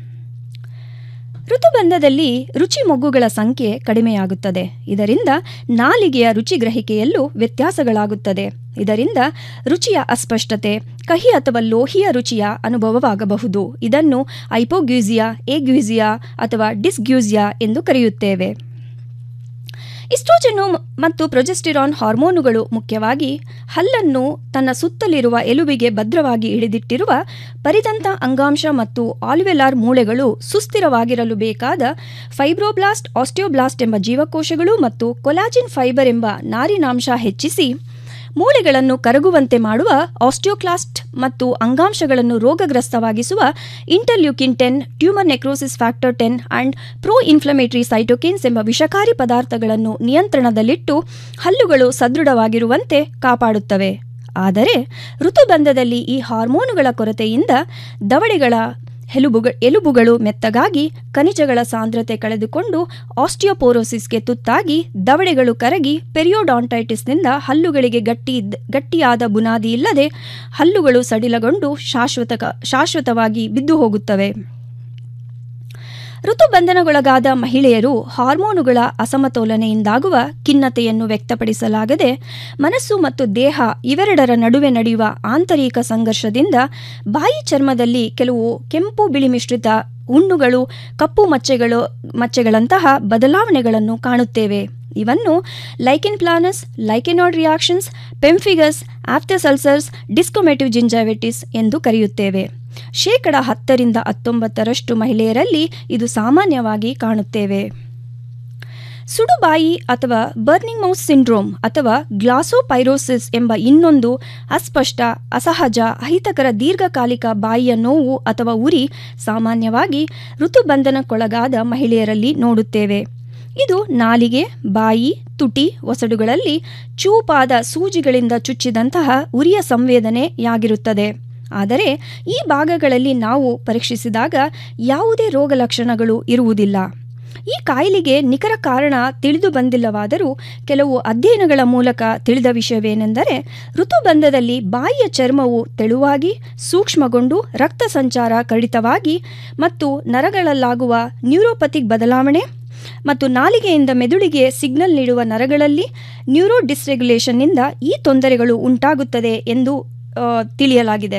ಋತುಬಂಧದಲ್ಲಿ ರುಚಿ ಮೊಗ್ಗುಗಳ ಸಂಖ್ಯೆ ಕಡಿಮೆಯಾಗುತ್ತದೆ ಇದರಿಂದ ನಾಲಿಗೆಯ ರುಚಿ ಗ್ರಹಿಕೆಯಲ್ಲೂ ವ್ಯತ್ಯಾಸಗಳಾಗುತ್ತದೆ ಇದರಿಂದ ರುಚಿಯ ಅಸ್ಪಷ್ಟತೆ ಕಹಿ ಅಥವಾ ಲೋಹಿಯ ರುಚಿಯ ಅನುಭವವಾಗಬಹುದು ಇದನ್ನು ಐಪೋಗ್ಯೂಸಿಯಾ ಎಗ್ಯೂಸಿಯಾ ಅಥವಾ ಡಿಸ್ಗ್ಯೂಸಿಯಾ ಎಂದು ಕರೆಯುತ್ತೇವೆ ಇಸ್ಟ್ರೋಜೆನು ಮತ್ತು ಪ್ರೊಜೆಸ್ಟಿರಾನ್ ಹಾರ್ಮೋನುಗಳು ಮುಖ್ಯವಾಗಿ ಹಲ್ಲನ್ನು ತನ್ನ ಸುತ್ತಲಿರುವ ಎಲುಬಿಗೆ ಭದ್ರವಾಗಿ ಹಿಡಿದಿಟ್ಟಿರುವ ಪರಿದಂತ ಅಂಗಾಂಶ ಮತ್ತು ಆಲ್ವೆಲಾರ್ ಮೂಳೆಗಳು ಸುಸ್ಥಿರವಾಗಿರಲು ಬೇಕಾದ ಫೈಬ್ರೋಬ್ಲಾಸ್ಟ್ ಆಸ್ಟಿಯೋಬ್ಲಾಸ್ಟ್ ಎಂಬ ಜೀವಕೋಶಗಳು ಮತ್ತು ಕೊಲಾಜಿನ್ ಫೈಬರ್ ಎಂಬ ನಾರಿನಾಂಶ ಹೆಚ್ಚಿಸಿ ಮೂಳೆಗಳನ್ನು ಕರಗುವಂತೆ ಮಾಡುವ ಆಸ್ಟಿಯೋಕ್ಲಾಸ್ಟ್ ಮತ್ತು ಅಂಗಾಂಶಗಳನ್ನು ರೋಗಗ್ರಸ್ತವಾಗಿಸುವ interleukin ten tumour necrosis factor ten and pro inflammatory cytokines ಎಂಬ ವಿಷಕಾರಿ ಪದಾರ್ಥಗಳನ್ನು ನಿಯಂತ್ರಣದಲ್ಲಿಟ್ಟು ಹಲ್ಲುಗಳು ಸದೃಢವಾಗಿರುವಂತೆ ಕಾಪಾಡುತ್ತವೆ ಆದರೆ ಋತುಬಂಧದಲ್ಲಿ ಈ ಹಾರ್ಮೋನುಗಳ ಕೊರತೆಯಿಂದ ದವಡೆಗಳ ಎಲುಬುಗ ಎಲುಬುಗಳು ಮೆತ್ತಗಾಗಿ ಖನಿಜಗಳ ಸಾಂದ್ರತೆ ಕಳೆದುಕೊಂಡು ಆಸ್ಟಿಯೋಪೋರೋಸಿಸ್ಗೆ ತುತ್ತಾಗಿ ದವಡೆಗಳು ಕರಗಿ ಪೆರಿಯೋಡಾಂಟೈಟಿಸ್ನಿಂದ ಹಲ್ಲುಗಳಿಗೆ ಗಟ್ಟಿ ಗಟ್ಟಿಯಾದ ಬುನಾದಿ ಇಲ್ಲದೆ ಹಲ್ಲುಗಳು ಸಡಿಲಗೊಂಡು ಶಾಶ್ವತ ಶಾಶ್ವತವಾಗಿ ಬಿದ್ದು ಹೋಗುತ್ತವೆ ಋತುಬಂಧನಗೊಳಗಾದ ಮಹಿಳೆಯರು ಹಾರ್ಮೋನುಗಳ ಅಸಮತೋಲನೆಯಿಂದಾಗುವ ಖಿನ್ನತೆಯನ್ನು ವ್ಯಕ್ತಪಡಿಸಲಾಗದೆ ಮನಸ್ಸು ಮತ್ತು ದೇಹ ಇವೆರಡರ ನಡುವೆ ನಡೆಯುವ ಆಂತರಿಕ ಸಂಘರ್ಷದಿಂದ ಬಾಯಿ ಚರ್ಮದಲ್ಲಿ ಕೆಲವು ಕೆಂಪು ಬಿಳಿ ಮಿಶ್ರಿತ ಹುಣ್ಣುಗಳು ಕಪ್ಪು ಮಚ್ಚೆಗಳು ಮಚ್ಚೆಗಳಂತಹ ಬದಲಾವಣೆಗಳನ್ನು ಕಾಣುತ್ತೇವೆ ಇವನ್ನು ಲೈಕೆನ್ ಪ್ಲಾನಸ್ ಲೈಕೆನಾಯ್ಡ್ ರಿಯಾಕ್ಷನ್ಸ್ ಪೆಂಫಿಗಸ್ ಆಫ್ಟಸಲ್ಸರ್ಸ್ ಡಿಸ್ಕೊಮೆಟಿವ್ ಜಿಂಜೈವೆಟಿಸ್ ಎಂದು ಕರೆಯುತ್ತೇವೆ ಶೇಕಡ ಹತ್ತರಿಂದ ಹತ್ತೊಂಬತ್ತರಷ್ಟು ಮಹಿಳೆಯರಲ್ಲಿ ಇದು ಸಾಮಾನ್ಯವಾಗಿ ಕಾಣುತ್ತೇವೆ ಸುಡುಬಾಯಿ ಅಥವಾ ಬರ್ನಿಂಗ್ ಮೌಸ್ ಸಿಂಡ್ರೋಮ್ ಅಥವಾ ಗ್ಲಾಸೋಪೈರೋಸಿಸ್ ಎಂಬ ಇನ್ನೊಂದು ಅಸ್ಪಷ್ಟ ಅಸಹಜ ಅಹಿತಕರ ದೀರ್ಘಕಾಲಿಕ ಬಾಯಿಯ ನೋವು ಅಥವಾ ಉರಿ ಸಾಮಾನ್ಯವಾಗಿ ಋತುಬಂಧನಕ್ಕೊಳಗಾದ ಮಹಿಳೆಯರಲ್ಲಿ ನೋಡುತ್ತೇವೆ ಇದು ನಾಲಿಗೆ ಬಾಯಿ ತುಟಿ ಒಸಡುಗಳಲ್ಲಿ ಚೂಪಾದ ಸೂಜಿಗಳಿಂದ ಚುಚ್ಚಿದಂತಹ ಉರಿಯ ಸಂವೇದನೆಯಾಗಿರುತ್ತದೆ ಆದರೆ ಈ ಭಾಗಗಳಲ್ಲಿ ನಾವು ಪರೀಕ್ಷಿಸಿದಾಗ ಯಾವುದೇ ರೋಗ ಲಕ್ಷಣಗಳು ಇರುವುದಿಲ್ಲ ಈ ಕಾಯಿಲೆಗೆ ನಿಖರ ಕಾರಣ ತಿಳಿದು ಬಂದಿಲ್ಲವಾದರೂ ಕೆಲವು ಅಧ್ಯಯನಗಳ ಮೂಲಕ ತಿಳಿದ ವಿಷಯವೇನೆಂದರೆ ಋತುಬಂಧದಲ್ಲಿ ಬಾಯಿಯ ಚರ್ಮವು ತೆಳುವಾಗಿ ಸೂಕ್ಷ್ಮಗೊಂಡು ರಕ್ತ ಸಂಚಾರ ಕಡಿತವಾಗಿ ಮತ್ತು ನರಗಳಲ್ಲಾಗುವ ನ್ಯೂರೋಪತಿಕ್ ಬದಲಾವಣೆ ಮತ್ತು ನಾಲಿಗೆಯಿಂದ ಮೆದುಳಿಗೆ ಸಿಗ್ನಲ್ ನೀಡುವ ನರಗಳಲ್ಲಿ ನ್ಯೂರೋ ಡಿಸ್ರೆಗ್ಯುಲೇಷನ್ನಿಂದ ಈ ತೊಂದರೆಗಳು ಉಂಟಾಗುತ್ತದೆ ಎಂದು ತಿಳಿಯಲಾಗಿದೆ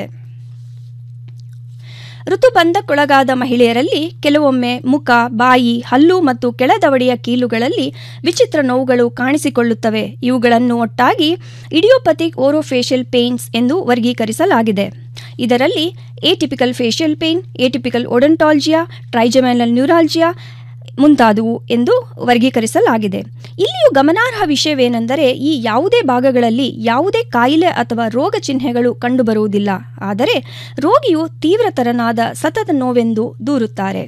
ಋತುಬಂಧಕ್ಕೊಳಗಾದ ಮಹಿಳೆಯರಲ್ಲಿ ಕೆಲವೊಮ್ಮೆ ಮುಖ ಬಾಯಿ ಹಲ್ಲು ಮತ್ತು ಕೆಳದವಡೆಯ ಕೀಲುಗಳಲ್ಲಿ ವಿಚಿತ್ರ ನೋವುಗಳು ಕಾಣಿಸಿಕೊಳ್ಳುತ್ತವೆ ಇವುಗಳನ್ನು ಒಟ್ಟಾಗಿ ಇಡಿಯೋಪತಿಕ್ ಓರೋಫೇಶಿಯಲ್ ಪೇನ್ಸ್ ಎಂದು ವರ್ಗೀಕರಿಸಲಾಗಿದೆ ಇದರಲ್ಲಿ ಏಟಿಪಿಕಲ್ ಫೇಶಿಯಲ್ ಪೇನ್ ಏಟಿಪಿಕಲ್ ಒಡಂಟಾಲ್ಜಿಯಾ ಟ್ರೈಜಮೆನಲ್ ನ್ಯೂರಾಲ್ಜಿಯಾ ಮುಂತಾದವು ಎಂದು ವರ್ಗೀಕರಿಸಲಾಗಿದೆ ಇಲ್ಲಿಯೂ ಗಮನಾರ್ಹ ವಿಷಯವೇನೆಂದರೆ ಈ ಯಾವುದೇ ಭಾಗಗಳಲ್ಲಿ ಯಾವುದೇ ಕಾಯಿಲೆ ಅಥವಾ ರೋಗ ಚಿಹ್ನೆಗಳು ಕಂಡುಬರುವುದಿಲ್ಲ ಆದರೆ ರೋಗಿಯು ತೀವ್ರತರನಾದ ಸತತ ನೋವೆಂದು ದೂರುತ್ತಾರೆ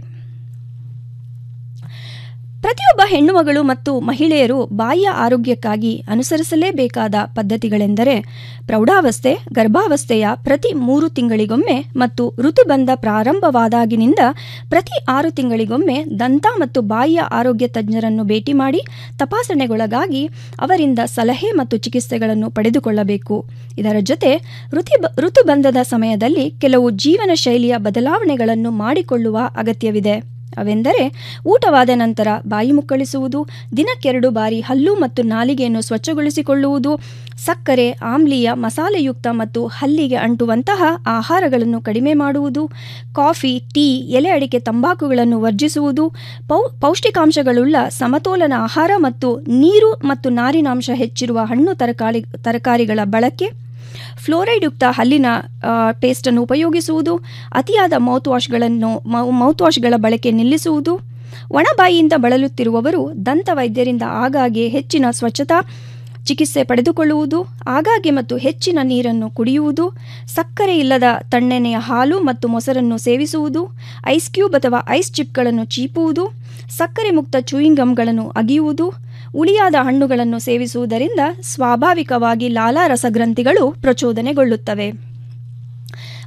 ಪ್ರತಿಯೊಬ್ಬ ಹೆಣ್ಣುಮಗಳು ಮತ್ತು ಮಹಿಳೆಯರು ಬಾಯಿಯ ಆರೋಗ್ಯಕ್ಕಾಗಿ ಅನುಸರಿಸಲೇಬೇಕಾದ ಪದ್ಧತಿಗಳೆಂದರೆ ಪ್ರೌಢಾವಸ್ಥೆ ಗರ್ಭಾವಸ್ಥೆಯ ಪ್ರತಿ ಮೂರು ತಿಂಗಳಿಗೊಮ್ಮೆ ಮತ್ತು ಋತುಬಂಧ ಪ್ರಾರಂಭವಾದಾಗಿನಿಂದ ಪ್ರತಿ ಆರು ತಿಂಗಳಿಗೊಮ್ಮೆ ದಂತ ಮತ್ತು ಬಾಯಿಯ ಆರೋಗ್ಯ ತಜ್ಞರನ್ನು ಭೇಟಿ ಮಾಡಿ ತಪಾಸಣೆಗೊಳಗಾಗಿ ಅವರಿಂದ ಸಲಹೆ ಮತ್ತು ಚಿಕಿತ್ಸೆಗಳನ್ನು ಪಡೆದುಕೊಳ್ಳಬೇಕು ಇದರ ಜೊತೆ ಋತು ಋತುಬಂಧದ ಸಮಯದಲ್ಲಿ ಕೆಲವು ಜೀವನ ಶೈಲಿಯ ಬದಲಾವಣೆಗಳನ್ನು ಮಾಡಿಕೊಳ್ಳುವ ಅಗತ್ಯವಿದೆ ಅವೆಂದರೆ ಊಟವಾದ ನಂತರ ಬಾಯಿ ಮುಕ್ಕಳಿಸುವುದು ದಿನಕ್ಕೆರಡು ಬಾರಿ ಹಲ್ಲು ಮತ್ತು ನಾಲಿಗೆಯನ್ನು ಸ್ವಚ್ಛಗೊಳಿಸಿಕೊಳ್ಳುವುದು ಸಕ್ಕರೆ ಆಮ್ಲೀಯ ಮಸಾಲೆಯುಕ್ತ ಮತ್ತು ಹಲ್ಲಿಗೆ ಅಂಟುವಂತಹ ಆಹಾರಗಳನ್ನು ಕಡಿಮೆ ಮಾಡುವುದು ಕಾಫಿ ಟೀ ಎಲೆ ಅಡಿಕೆ ತಂಬಾಕುಗಳನ್ನು ವರ್ಜಿಸುವುದು ಪೌ ಪೌಷ್ಟಿಕಾಂಶಗಳುಳ್ಳ ಸಮತೋಲನ ಆಹಾರ ಮತ್ತು ನೀರು ಮತ್ತು ನಾರಿನಾಂಶ ಹೆಚ್ಚಿರುವ ಹಣ್ಣು ತರಕಾರಿ ತರಕಾರಿಗಳ ಬಳಕೆ ಫ್ಲೋರೈಡ್ ಯುಕ್ತ ಹಲ್ಲಿನ ಪೇಸ್ಟನ್ನು ಉಪಯೋಗಿಸುವುದು ಅತಿಯಾದ ಮೌತ್ ವಾಶ್ಗಳನ್ನು ಮೌತ್ ವಾಶ್ಗಳ ಬಳಕೆ ನಿಲ್ಲಿಸುವುದು ಒಣಬಾಯಿಯಿಂದ ಬಳಲುತ್ತಿರುವವರು ದಂತ ವೈದ್ಯರಿಂದ ಆಗಾಗ್ಗೆ ಹೆಚ್ಚಿನ ಸ್ವಚ್ಛತಾ ಚಿಕಿತ್ಸೆ ಪಡೆದುಕೊಳ್ಳುವುದು ಆಗಾಗ್ಗೆ ಮತ್ತು ಹೆಚ್ಚಿನ ನೀರನ್ನು ಕುಡಿಯುವುದು ಸಕ್ಕರೆ ಇಲ್ಲದ ತಣ್ಣನೆಯ ಹಾಲು ಮತ್ತು ಮೊಸರನ್ನು ಸೇವಿಸುವುದು ಐಸ್ ಕ್ಯೂಬ್ ಅಥವಾ ಐಸ್ ಚಿಪ್ಗಳನ್ನು ಚೀಪುವುದು ಸಕ್ಕರೆ ಮುಕ್ತ ಚೂಯಿಂಗ್ ಗಮ್ಗಳನ್ನು ಅಗಿಯುವುದು ಉಳಿಯಾದ ಹಣ್ಣುಗಳನ್ನು ಸೇವಿಸುವುದರಿಂದ ಸ್ವಾಭಾವಿಕವಾಗಿ ಲಾಲಾರಸಗ್ರಂಥಿಗಳು ಪ್ರಚೋದನೆಗೊಳ್ಳುತ್ತವೆ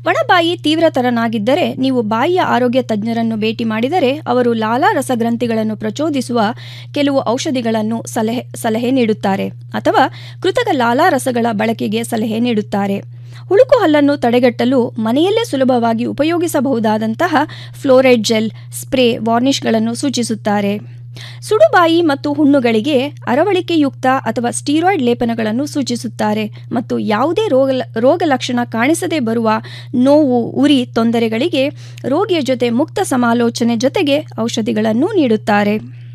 ಒಣಬಾಯಿ ತೀವ್ರತರನಾಗಿದ್ದರೆ ನೀವು ಬಾಯಿಯ ಆರೋಗ್ಯ ತಜ್ಞರನ್ನು ಭೇಟಿ ಮಾಡಿದರೆ ಅವರು ಲಾಲಾ ರಸಗ್ರಂಥಿಗಳನ್ನು ಪ್ರಚೋದಿಸುವ ಕೆಲವು ಔಷಧಿಗಳನ್ನು ಸಲಹೆ ಸಲಹೆ ನೀಡುತ್ತಾರೆ ಅಥವಾ ಕೃತಕ ಲಾಲಾ ರಸಗಳ ಬಳಕೆಗೆ ಸಲಹೆ ನೀಡುತ್ತಾರೆ ಹುಳುಕು ಹಲ್ಲನ್ನು ತಡೆಗಟ್ಟಲು ಮನೆಯಲ್ಲೇ ಸುಲಭವಾಗಿ ಉಪಯೋಗಿಸಬಹುದಾದಂತಹ ಫ್ಲೋರೈಡ್ ಜೆಲ್ ಸ್ಪ್ರೇ ವಾರ್ನಿಷ್ಗಳನ್ನು ಸೂಚಿಸುತ್ತಾರೆ ಸುಡುಬಾಯಿ ಮತ್ತು ಹುಣ್ಣುಗಳಿಗೆ ಅರವಳಿಕೆಯುಕ್ತ ಅಥವಾ ಸ್ಟೀರಾಯ್ಡ್ ಲೇಪನಗಳನ್ನು ಸೂಚಿಸುತ್ತಾರೆ ಮತ್ತು ಯಾವುದೇ ರೋಗ ರೋಗ ಲಕ್ಷಣ ಕಾಣಿಸದೇ ಬರುವ ನೋವು ಉರಿ ತೊಂದರೆಗಳಿಗೆ ರೋಗಿಯ ಜೊತೆ ಮುಕ್ತ ಸಮಾಲೋಚನೆ ಜೊತೆಗೆ ಔಷಧಿಗಳನ್ನು ನೀಡುತ್ತಾರೆ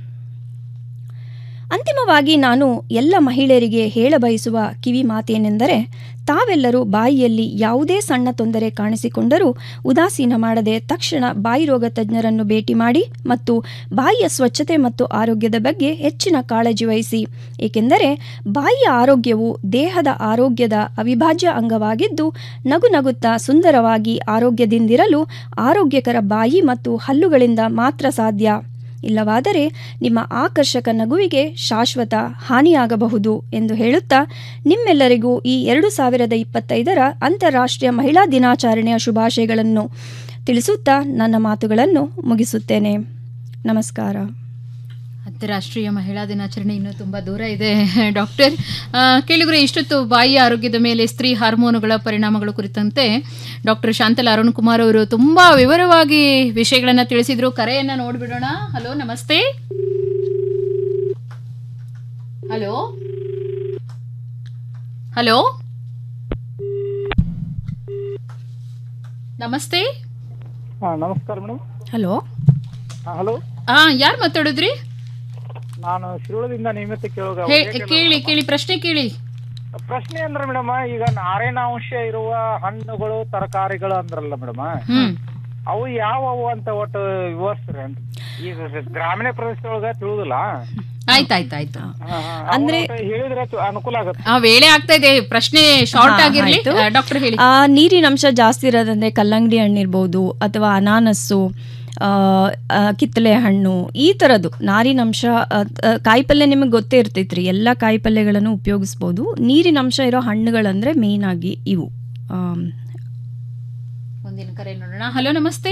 ಅಂತಿಮವಾಗಿ ನಾನು ಎಲ್ಲ ಮಹಿಳೆಯರಿಗೆ ಹೇಳಬಯಸುವ ಕಿವಿ ಮಾತೇನೆಂದರೆ ತಾವೆಲ್ಲರೂ ಬಾಯಿಯಲ್ಲಿ ಯಾವುದೇ ಸಣ್ಣ ತೊಂದರೆ ಕಾಣಿಸಿಕೊಂಡರೂ ಉದಾಸೀನ ಮಾಡದೆ ತಕ್ಷಣ ಬಾಯಿ ರೋಗ ತಜ್ಞರನ್ನು ಭೇಟಿ ಮಾಡಿ ಮತ್ತು ಬಾಯಿಯ ಸ್ವಚ್ಛತೆ ಮತ್ತು ಆರೋಗ್ಯದ ಬಗ್ಗೆ ಹೆಚ್ಚಿನ ಕಾಳಜಿ ವಹಿಸಿ ಏಕೆಂದರೆ ಬಾಯಿಯ ಆರೋಗ್ಯವು ದೇಹದ ಆರೋಗ್ಯದ ಅವಿಭಾಜ್ಯ ಅಂಗವಾಗಿದ್ದು ನಗು ನಗುತ್ತಾ ಸುಂದರವಾಗಿ ಆರೋಗ್ಯದಿಂದಿರಲು ಆರೋಗ್ಯಕರ ಬಾಯಿ ಮತ್ತು ಹಲ್ಲುಗಳಿಂದ ಮಾತ್ರ ಸಾಧ್ಯ ಇಲ್ಲವಾದರೆ ನಿಮ್ಮ ಆಕರ್ಷಕ ನಗುವಿಗೆ ಶಾಶ್ವತ ಹಾನಿಯಾಗಬಹುದು ಎಂದು ಹೇಳುತ್ತಾ ನಿಮ್ಮೆಲ್ಲರಿಗೂ ಈ ಎರಡು ಸಾವಿರದ ಇಪ್ಪತ್ತೈದರ ಅಂತಾರಾಷ್ಟ್ರೀಯ ಮಹಿಳಾ ದಿನಾಚರಣೆಯ ಶುಭಾಶಯಗಳನ್ನು ತಿಳಿಸುತ್ತಾ ನನ್ನ ಮಾತುಗಳನ್ನು ಮುಗಿಸುತ್ತೇನೆ ನಮಸ್ಕಾರ ಅಂತಾರಾಷ್ಟ್ರೀಯ ಮಹಿಳಾ ದಿನಾಚರಣೆ ಇನ್ನೂ ತುಂಬ ದೂರ ಇದೆ ಡಾಕ್ಟರ್ ಆ, ಕೇಳಿದ್ರೆ ಇಷ್ಟೊತ್ತು ಬಾಯಿಯ ಆರೋಗ್ಯದ ಮೇಲೆ ಸ್ತ್ರೀ ಹಾರ್ಮೋನುಗಳ ಪರಿಣಾಮಗಳು ಕುರಿತಂತೆ ಡಾಕ್ಟರ್ ಶಾಂತಲ ಅರುಣ್ ಕುಮಾರ್ ಅವರು ತುಂಬ ವಿವರವಾಗಿ ವಿಷಯಗಳನ್ನು ತಿಳಿಸಿದ್ರು ಕರೆಯನ್ನು ನೋಡಿಬಿಡೋಣ ಹಲೋ ನಮಸ್ತೆ ಹಲೋ ಹಲೋ ನಮಸ್ತೆ ಹಾ ನಮಸ್ಕಾರ ಮೇಡಮ್ ಹಲೋ ಹಾ ಹಲೋ ಆ ಯಾರು ಮಾತಾಡಿದ್ರಿ ನಾನು ಶಿರೋಳದಿಂದ ನಿಯಮಿತ ಕೇಳುವ ಹೇ- ಕೇಳಿ ಕೇಳಿ ಪ್ರಶ್ನೆ ಕೇಳಿ ಪ್ರಶ್ನೆ ಅಂದ್ರೆ ಮೇಡಮ್ ಈಗ ನಾರಿನಾಂಶ ಇರುವ ಹಣ್ಣುಗಳು ತರಕಾರಿಗಳು ಅಂದ್ರಲ್ಲ ಮೇಡಮ್ ಹ್ಮ್ ಅವು ಯಾವವು ಅಂತ ಒಟ್ಟು ವಿವರಿಸ್ರಿ ಅಂತ ಈಗ ಗ್ರಾಮೀಣ ಪ್ರದೇಶದೊಳಗ ತಿಳಿದಿಲ್ಲ ಆಯ್ತಾಯ್ತಾಯ್ತು ಅಂದ್ರೆ ಹೇಳಿದ್ರೆ ತು- ಅನುಕೂಲ ಆಗುತ್ತೆ ಆ ವೇಳೆ ಆಗ್ತಾ ಇದೆ ಪ್ರಶ್ನೆ ಶಾರ್ಟ್ ಹಾ, ಆಗಿರ್ಲಿ ಆಯ್ತು. ಡಾಕ್ಟರ್ ಹೇಳಿ ಆ ನೀರಿನ ಅಂಶ ಜಾಸ್ತಿ ಇರೋದಂದ್ರೆ ಕಲ್ಲಂಗಡಿ ಹಣ್ಣು ಇರ್ಬೋದು ಅಥವಾ ಅನಾನಸ್ಸು ಆ, ಆ, ಕಿತ್ತಳೆ ಹಣ್ಣು ಈ ಥರದ್ದು ನಾರಿನಂಶ ಆ, ಆ, ಕಾಯಿಪಲ್ಯ ನಿಮಗೆ ಗೊತ್ತೇ ಇರ್ತೈತ್ರಿ ಎಲ್ಲ ಕಾಯಿಪಲ್ಯಗಳನ್ನು ಉಪಯೋಗಿಸ್ಬೋದು ನೀರಿನ ಅಂಶ ಇರೋ ಹಣ್ಣುಗಳಂದ್ರೆ ಮೇಯ್ನ್ ಆಗಿ ಇವು ಆಮ್, ಮುಂದಿನ ಕರೆ ನೋಡೋಣ ಹಲೋ ನಮಸ್ತೆ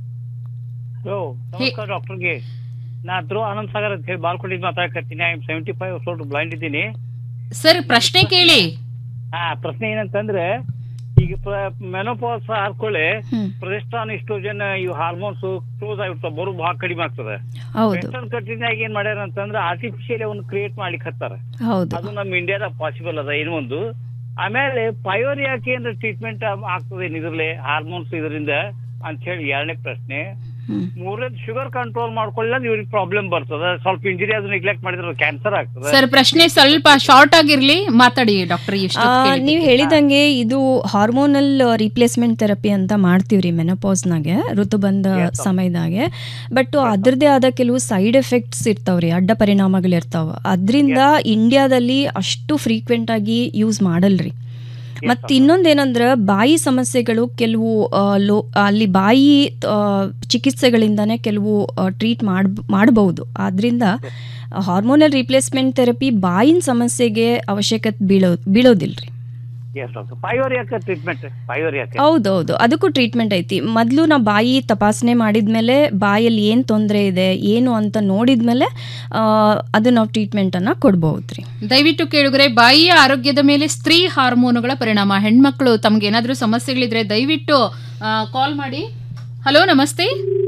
ಹಲೋ ನಮಸ್ಕಾರ ಡಾಕ್ಟರ್ಗೆ ನಾ ಧ್ರುವ ಆನಂದ್ ಸಾಗರ್ ಅಂತ ಹೇಳಿ ಬಾಲ್ಕೋಟಿಂದ ಮಾತಾಡಕತ್ತೀನಿ ಐ ಎಮ್ ಸೆವೆಂಟಿ ಫೈವ್ ವರ್ಷ ಬ್ಲೈಂಡ್ ಇದ್ದೀನಿ ಸರ್ ಪ್ರಶ್ನೆ ಕೇಳಿ ಹಾ ಪ್ರಶ್ನೆ ಏನಂತಂದ್ರೆ ಈಗ ಮೆನೋಪಾಸ್ ಹಾರ್ಕೊಳ್ಳಿ ಪ್ರೊಜೆಸ್ಟ್ರಾನ್ ಇಸ್ಟ್ರೋಜನ್ ಇವು ಹಾರ್ಮೋನ್ಸ್ ಕ್ಲೋಸ್ ಆಗಿರ್ತಾವ ಬರೋ ಭಾಳ ಕಡಿಮೆ ಆಗ್ತದೆ ಹೌದು ವೆಸ್ಟರ್ನ್ ಕಂಟ್ರಿನಾಗ ಏನ್ ಮಾಡ್ಯಾರ ಅಂತಂದ್ರೆ ಆರ್ಟಿಫಿಷಿಯಲ್ ಅವನ್ನ ಕ್ರಿಯೇಟ್ ಮಾಡ್ಲಿಕ್ಕೆ ಹತ್ತಾರ ಹೌದು ಅದು ನಮ್ಮ ಇಂಡಿಯಾದಾಗ ಪಾಸಿಬಲ್ ಅದ ಏನು ಒಂದು ಆಮೇಲೆ ಪಯೋರಿಯಾಕ್ಕೆ ಏನಾರ ಟ್ರೀಟ್ಮೆಂಟ್ ಆಗ್ತದೆ ಇದ್ರಲ್ಲಿ ಹಾರ್ಮೋನ್ಸ್ ಇದರಿಂದ ಅಂತ ಹೇಳಿ ಎರಡನೇ ಪ್ರಶ್ನೆ ಮೂರನೇದು ಶುಗರ್ ಕಂಟ್ರೋಲ್ ಮಾಡ್ಕೊಳ್ಳಿಲ್ಲ ಇವ್ರಿಗೆ ಪ್ರಾಬ್ಲಮ್ ಬರ್ತದೆ ಸ್ವಲ್ಪ ಇಂಜುರಿ ಅದು ನೆಗ್ಲೆಕ್ಟ್ ಮಾಡಿದ್ರೆ ಕ್ಯಾನ್ಸರ್ ಆಗ್ತದೆ ಸರ್ ಪ್ರಶ್ನೆ ಸ್ವಲ್ಪ ಶಾರ್ಟ್ ಆಗಿರ್ಲಿ ಮಾತಾಡಿ ಡಾಕ್ಟರ್ ಎಷ್ಟು ನೀವು ಹೇಳಿದಂಗೆ ಇದು ಹಾರ್ಮೋನಲ್ ರಿಪ್ಲೇಸ್ಮೆಂಟ್ ಥೆರಪಿ ಅಂತ ಮಾಡ್ತೀವ್ರಿ ಮೆನೋಪಾಸ್ನಾಗೆ ಋತುಬಂಧ ಸಮಯದಾಗೆ ಬಟ್ ಅದ್ರದ್ದೇ ಆದ ಕೆಲವು ಸೈಡ್ ಎಫೆಕ್ಟ್ಸ್ ಇರ್ತಾವ್ರಿ ಅಡ್ಡ ಪರಿಣಾಮಗಳು ಇರ್ತಾವ ಅದರಿಂದ ಇಂಡಿಯಾದಲ್ಲಿ ಅಷ್ಟು ಫ್ರೀಕ್ವೆಂಟ್ ಆಗಿ ಯೂಸ್ ಮಾಡಲ್ರಿ ಮತ್ತು ಇನ್ನೊಂದೇನಂದ್ರೆ ಬಾಯಿ ಸಮಸ್ಯೆಗಳು ಕೆಲವು ಆ, ಲೋ ಅಲ್ಲಿ ಬಾಯಿ ಆ, ಚಿಕಿತ್ಸೆಗಳಿಂದನೇ ಕೆಲವು ಟ್ರೀಟ್ ಮಾಡ್ ಮಾಡಬಹುದು ಆದ್ರಿಂದ ಹಾರ್ಮೋನಲ್ ರಿಪ್ಲೇಸ್ಮೆಂಟ್ ಥೆರಪಿ ಬಾಯಿನ ಸಮಸ್ಯೆಗೆ ಅವಶ್ಯಕತೆ ಬೀಳೋ ಬೀಳೋದಿಲ್ರಿ ಪಯೋರಿಯಾಕ್ಕೆ ಟ್ರೀಟ್ಮೆಂಟ್ ಪಯೋರಿಯಾಕ್ಕೆ ಹೌದೌದು ಅದಕ್ಕೂ ಟ್ರೀಟ್ಮೆಂಟ್ ಐತಿ ಮೊದಲು ನಾವು ಬಾಯಿ ತಪಾಸಣೆ ಮಾಡಿದ್ಮೇಲೆ ಬಾಯಲ್ಲಿ ಏನು ತೊಂದರೆ ಇದೆ ಏನು ಅಂತ ನೋಡಿದ್ಮೇಲೆ ಆ, ಅದು ನಾವು ಟ್ರೀಟ್ಮೆಂಟನ್ನು ಕೊಡ್ಬೋದ್ರಿ ದಯವಿಟ್ಟು ಕೇಳಿದ್ರೆ ಬಾಯಿಯ ಆರೋಗ್ಯದ ಮೇಲೆ ಸ್ತ್ರೀ ಹಾರ್ಮೋನುಗಳ ಪರಿಣಾಮ ಹೆಣ್ಮಕ್ಳು ತಮ್ಗೆ ಏನಾದ್ರೂ ಸಮಸ್ಯೆಗಳಿದ್ರೆ ದಯವಿಟ್ಟು ಕಾಲ್ ಮಾಡಿ ಹಲೋ ನಮಸ್ತೆ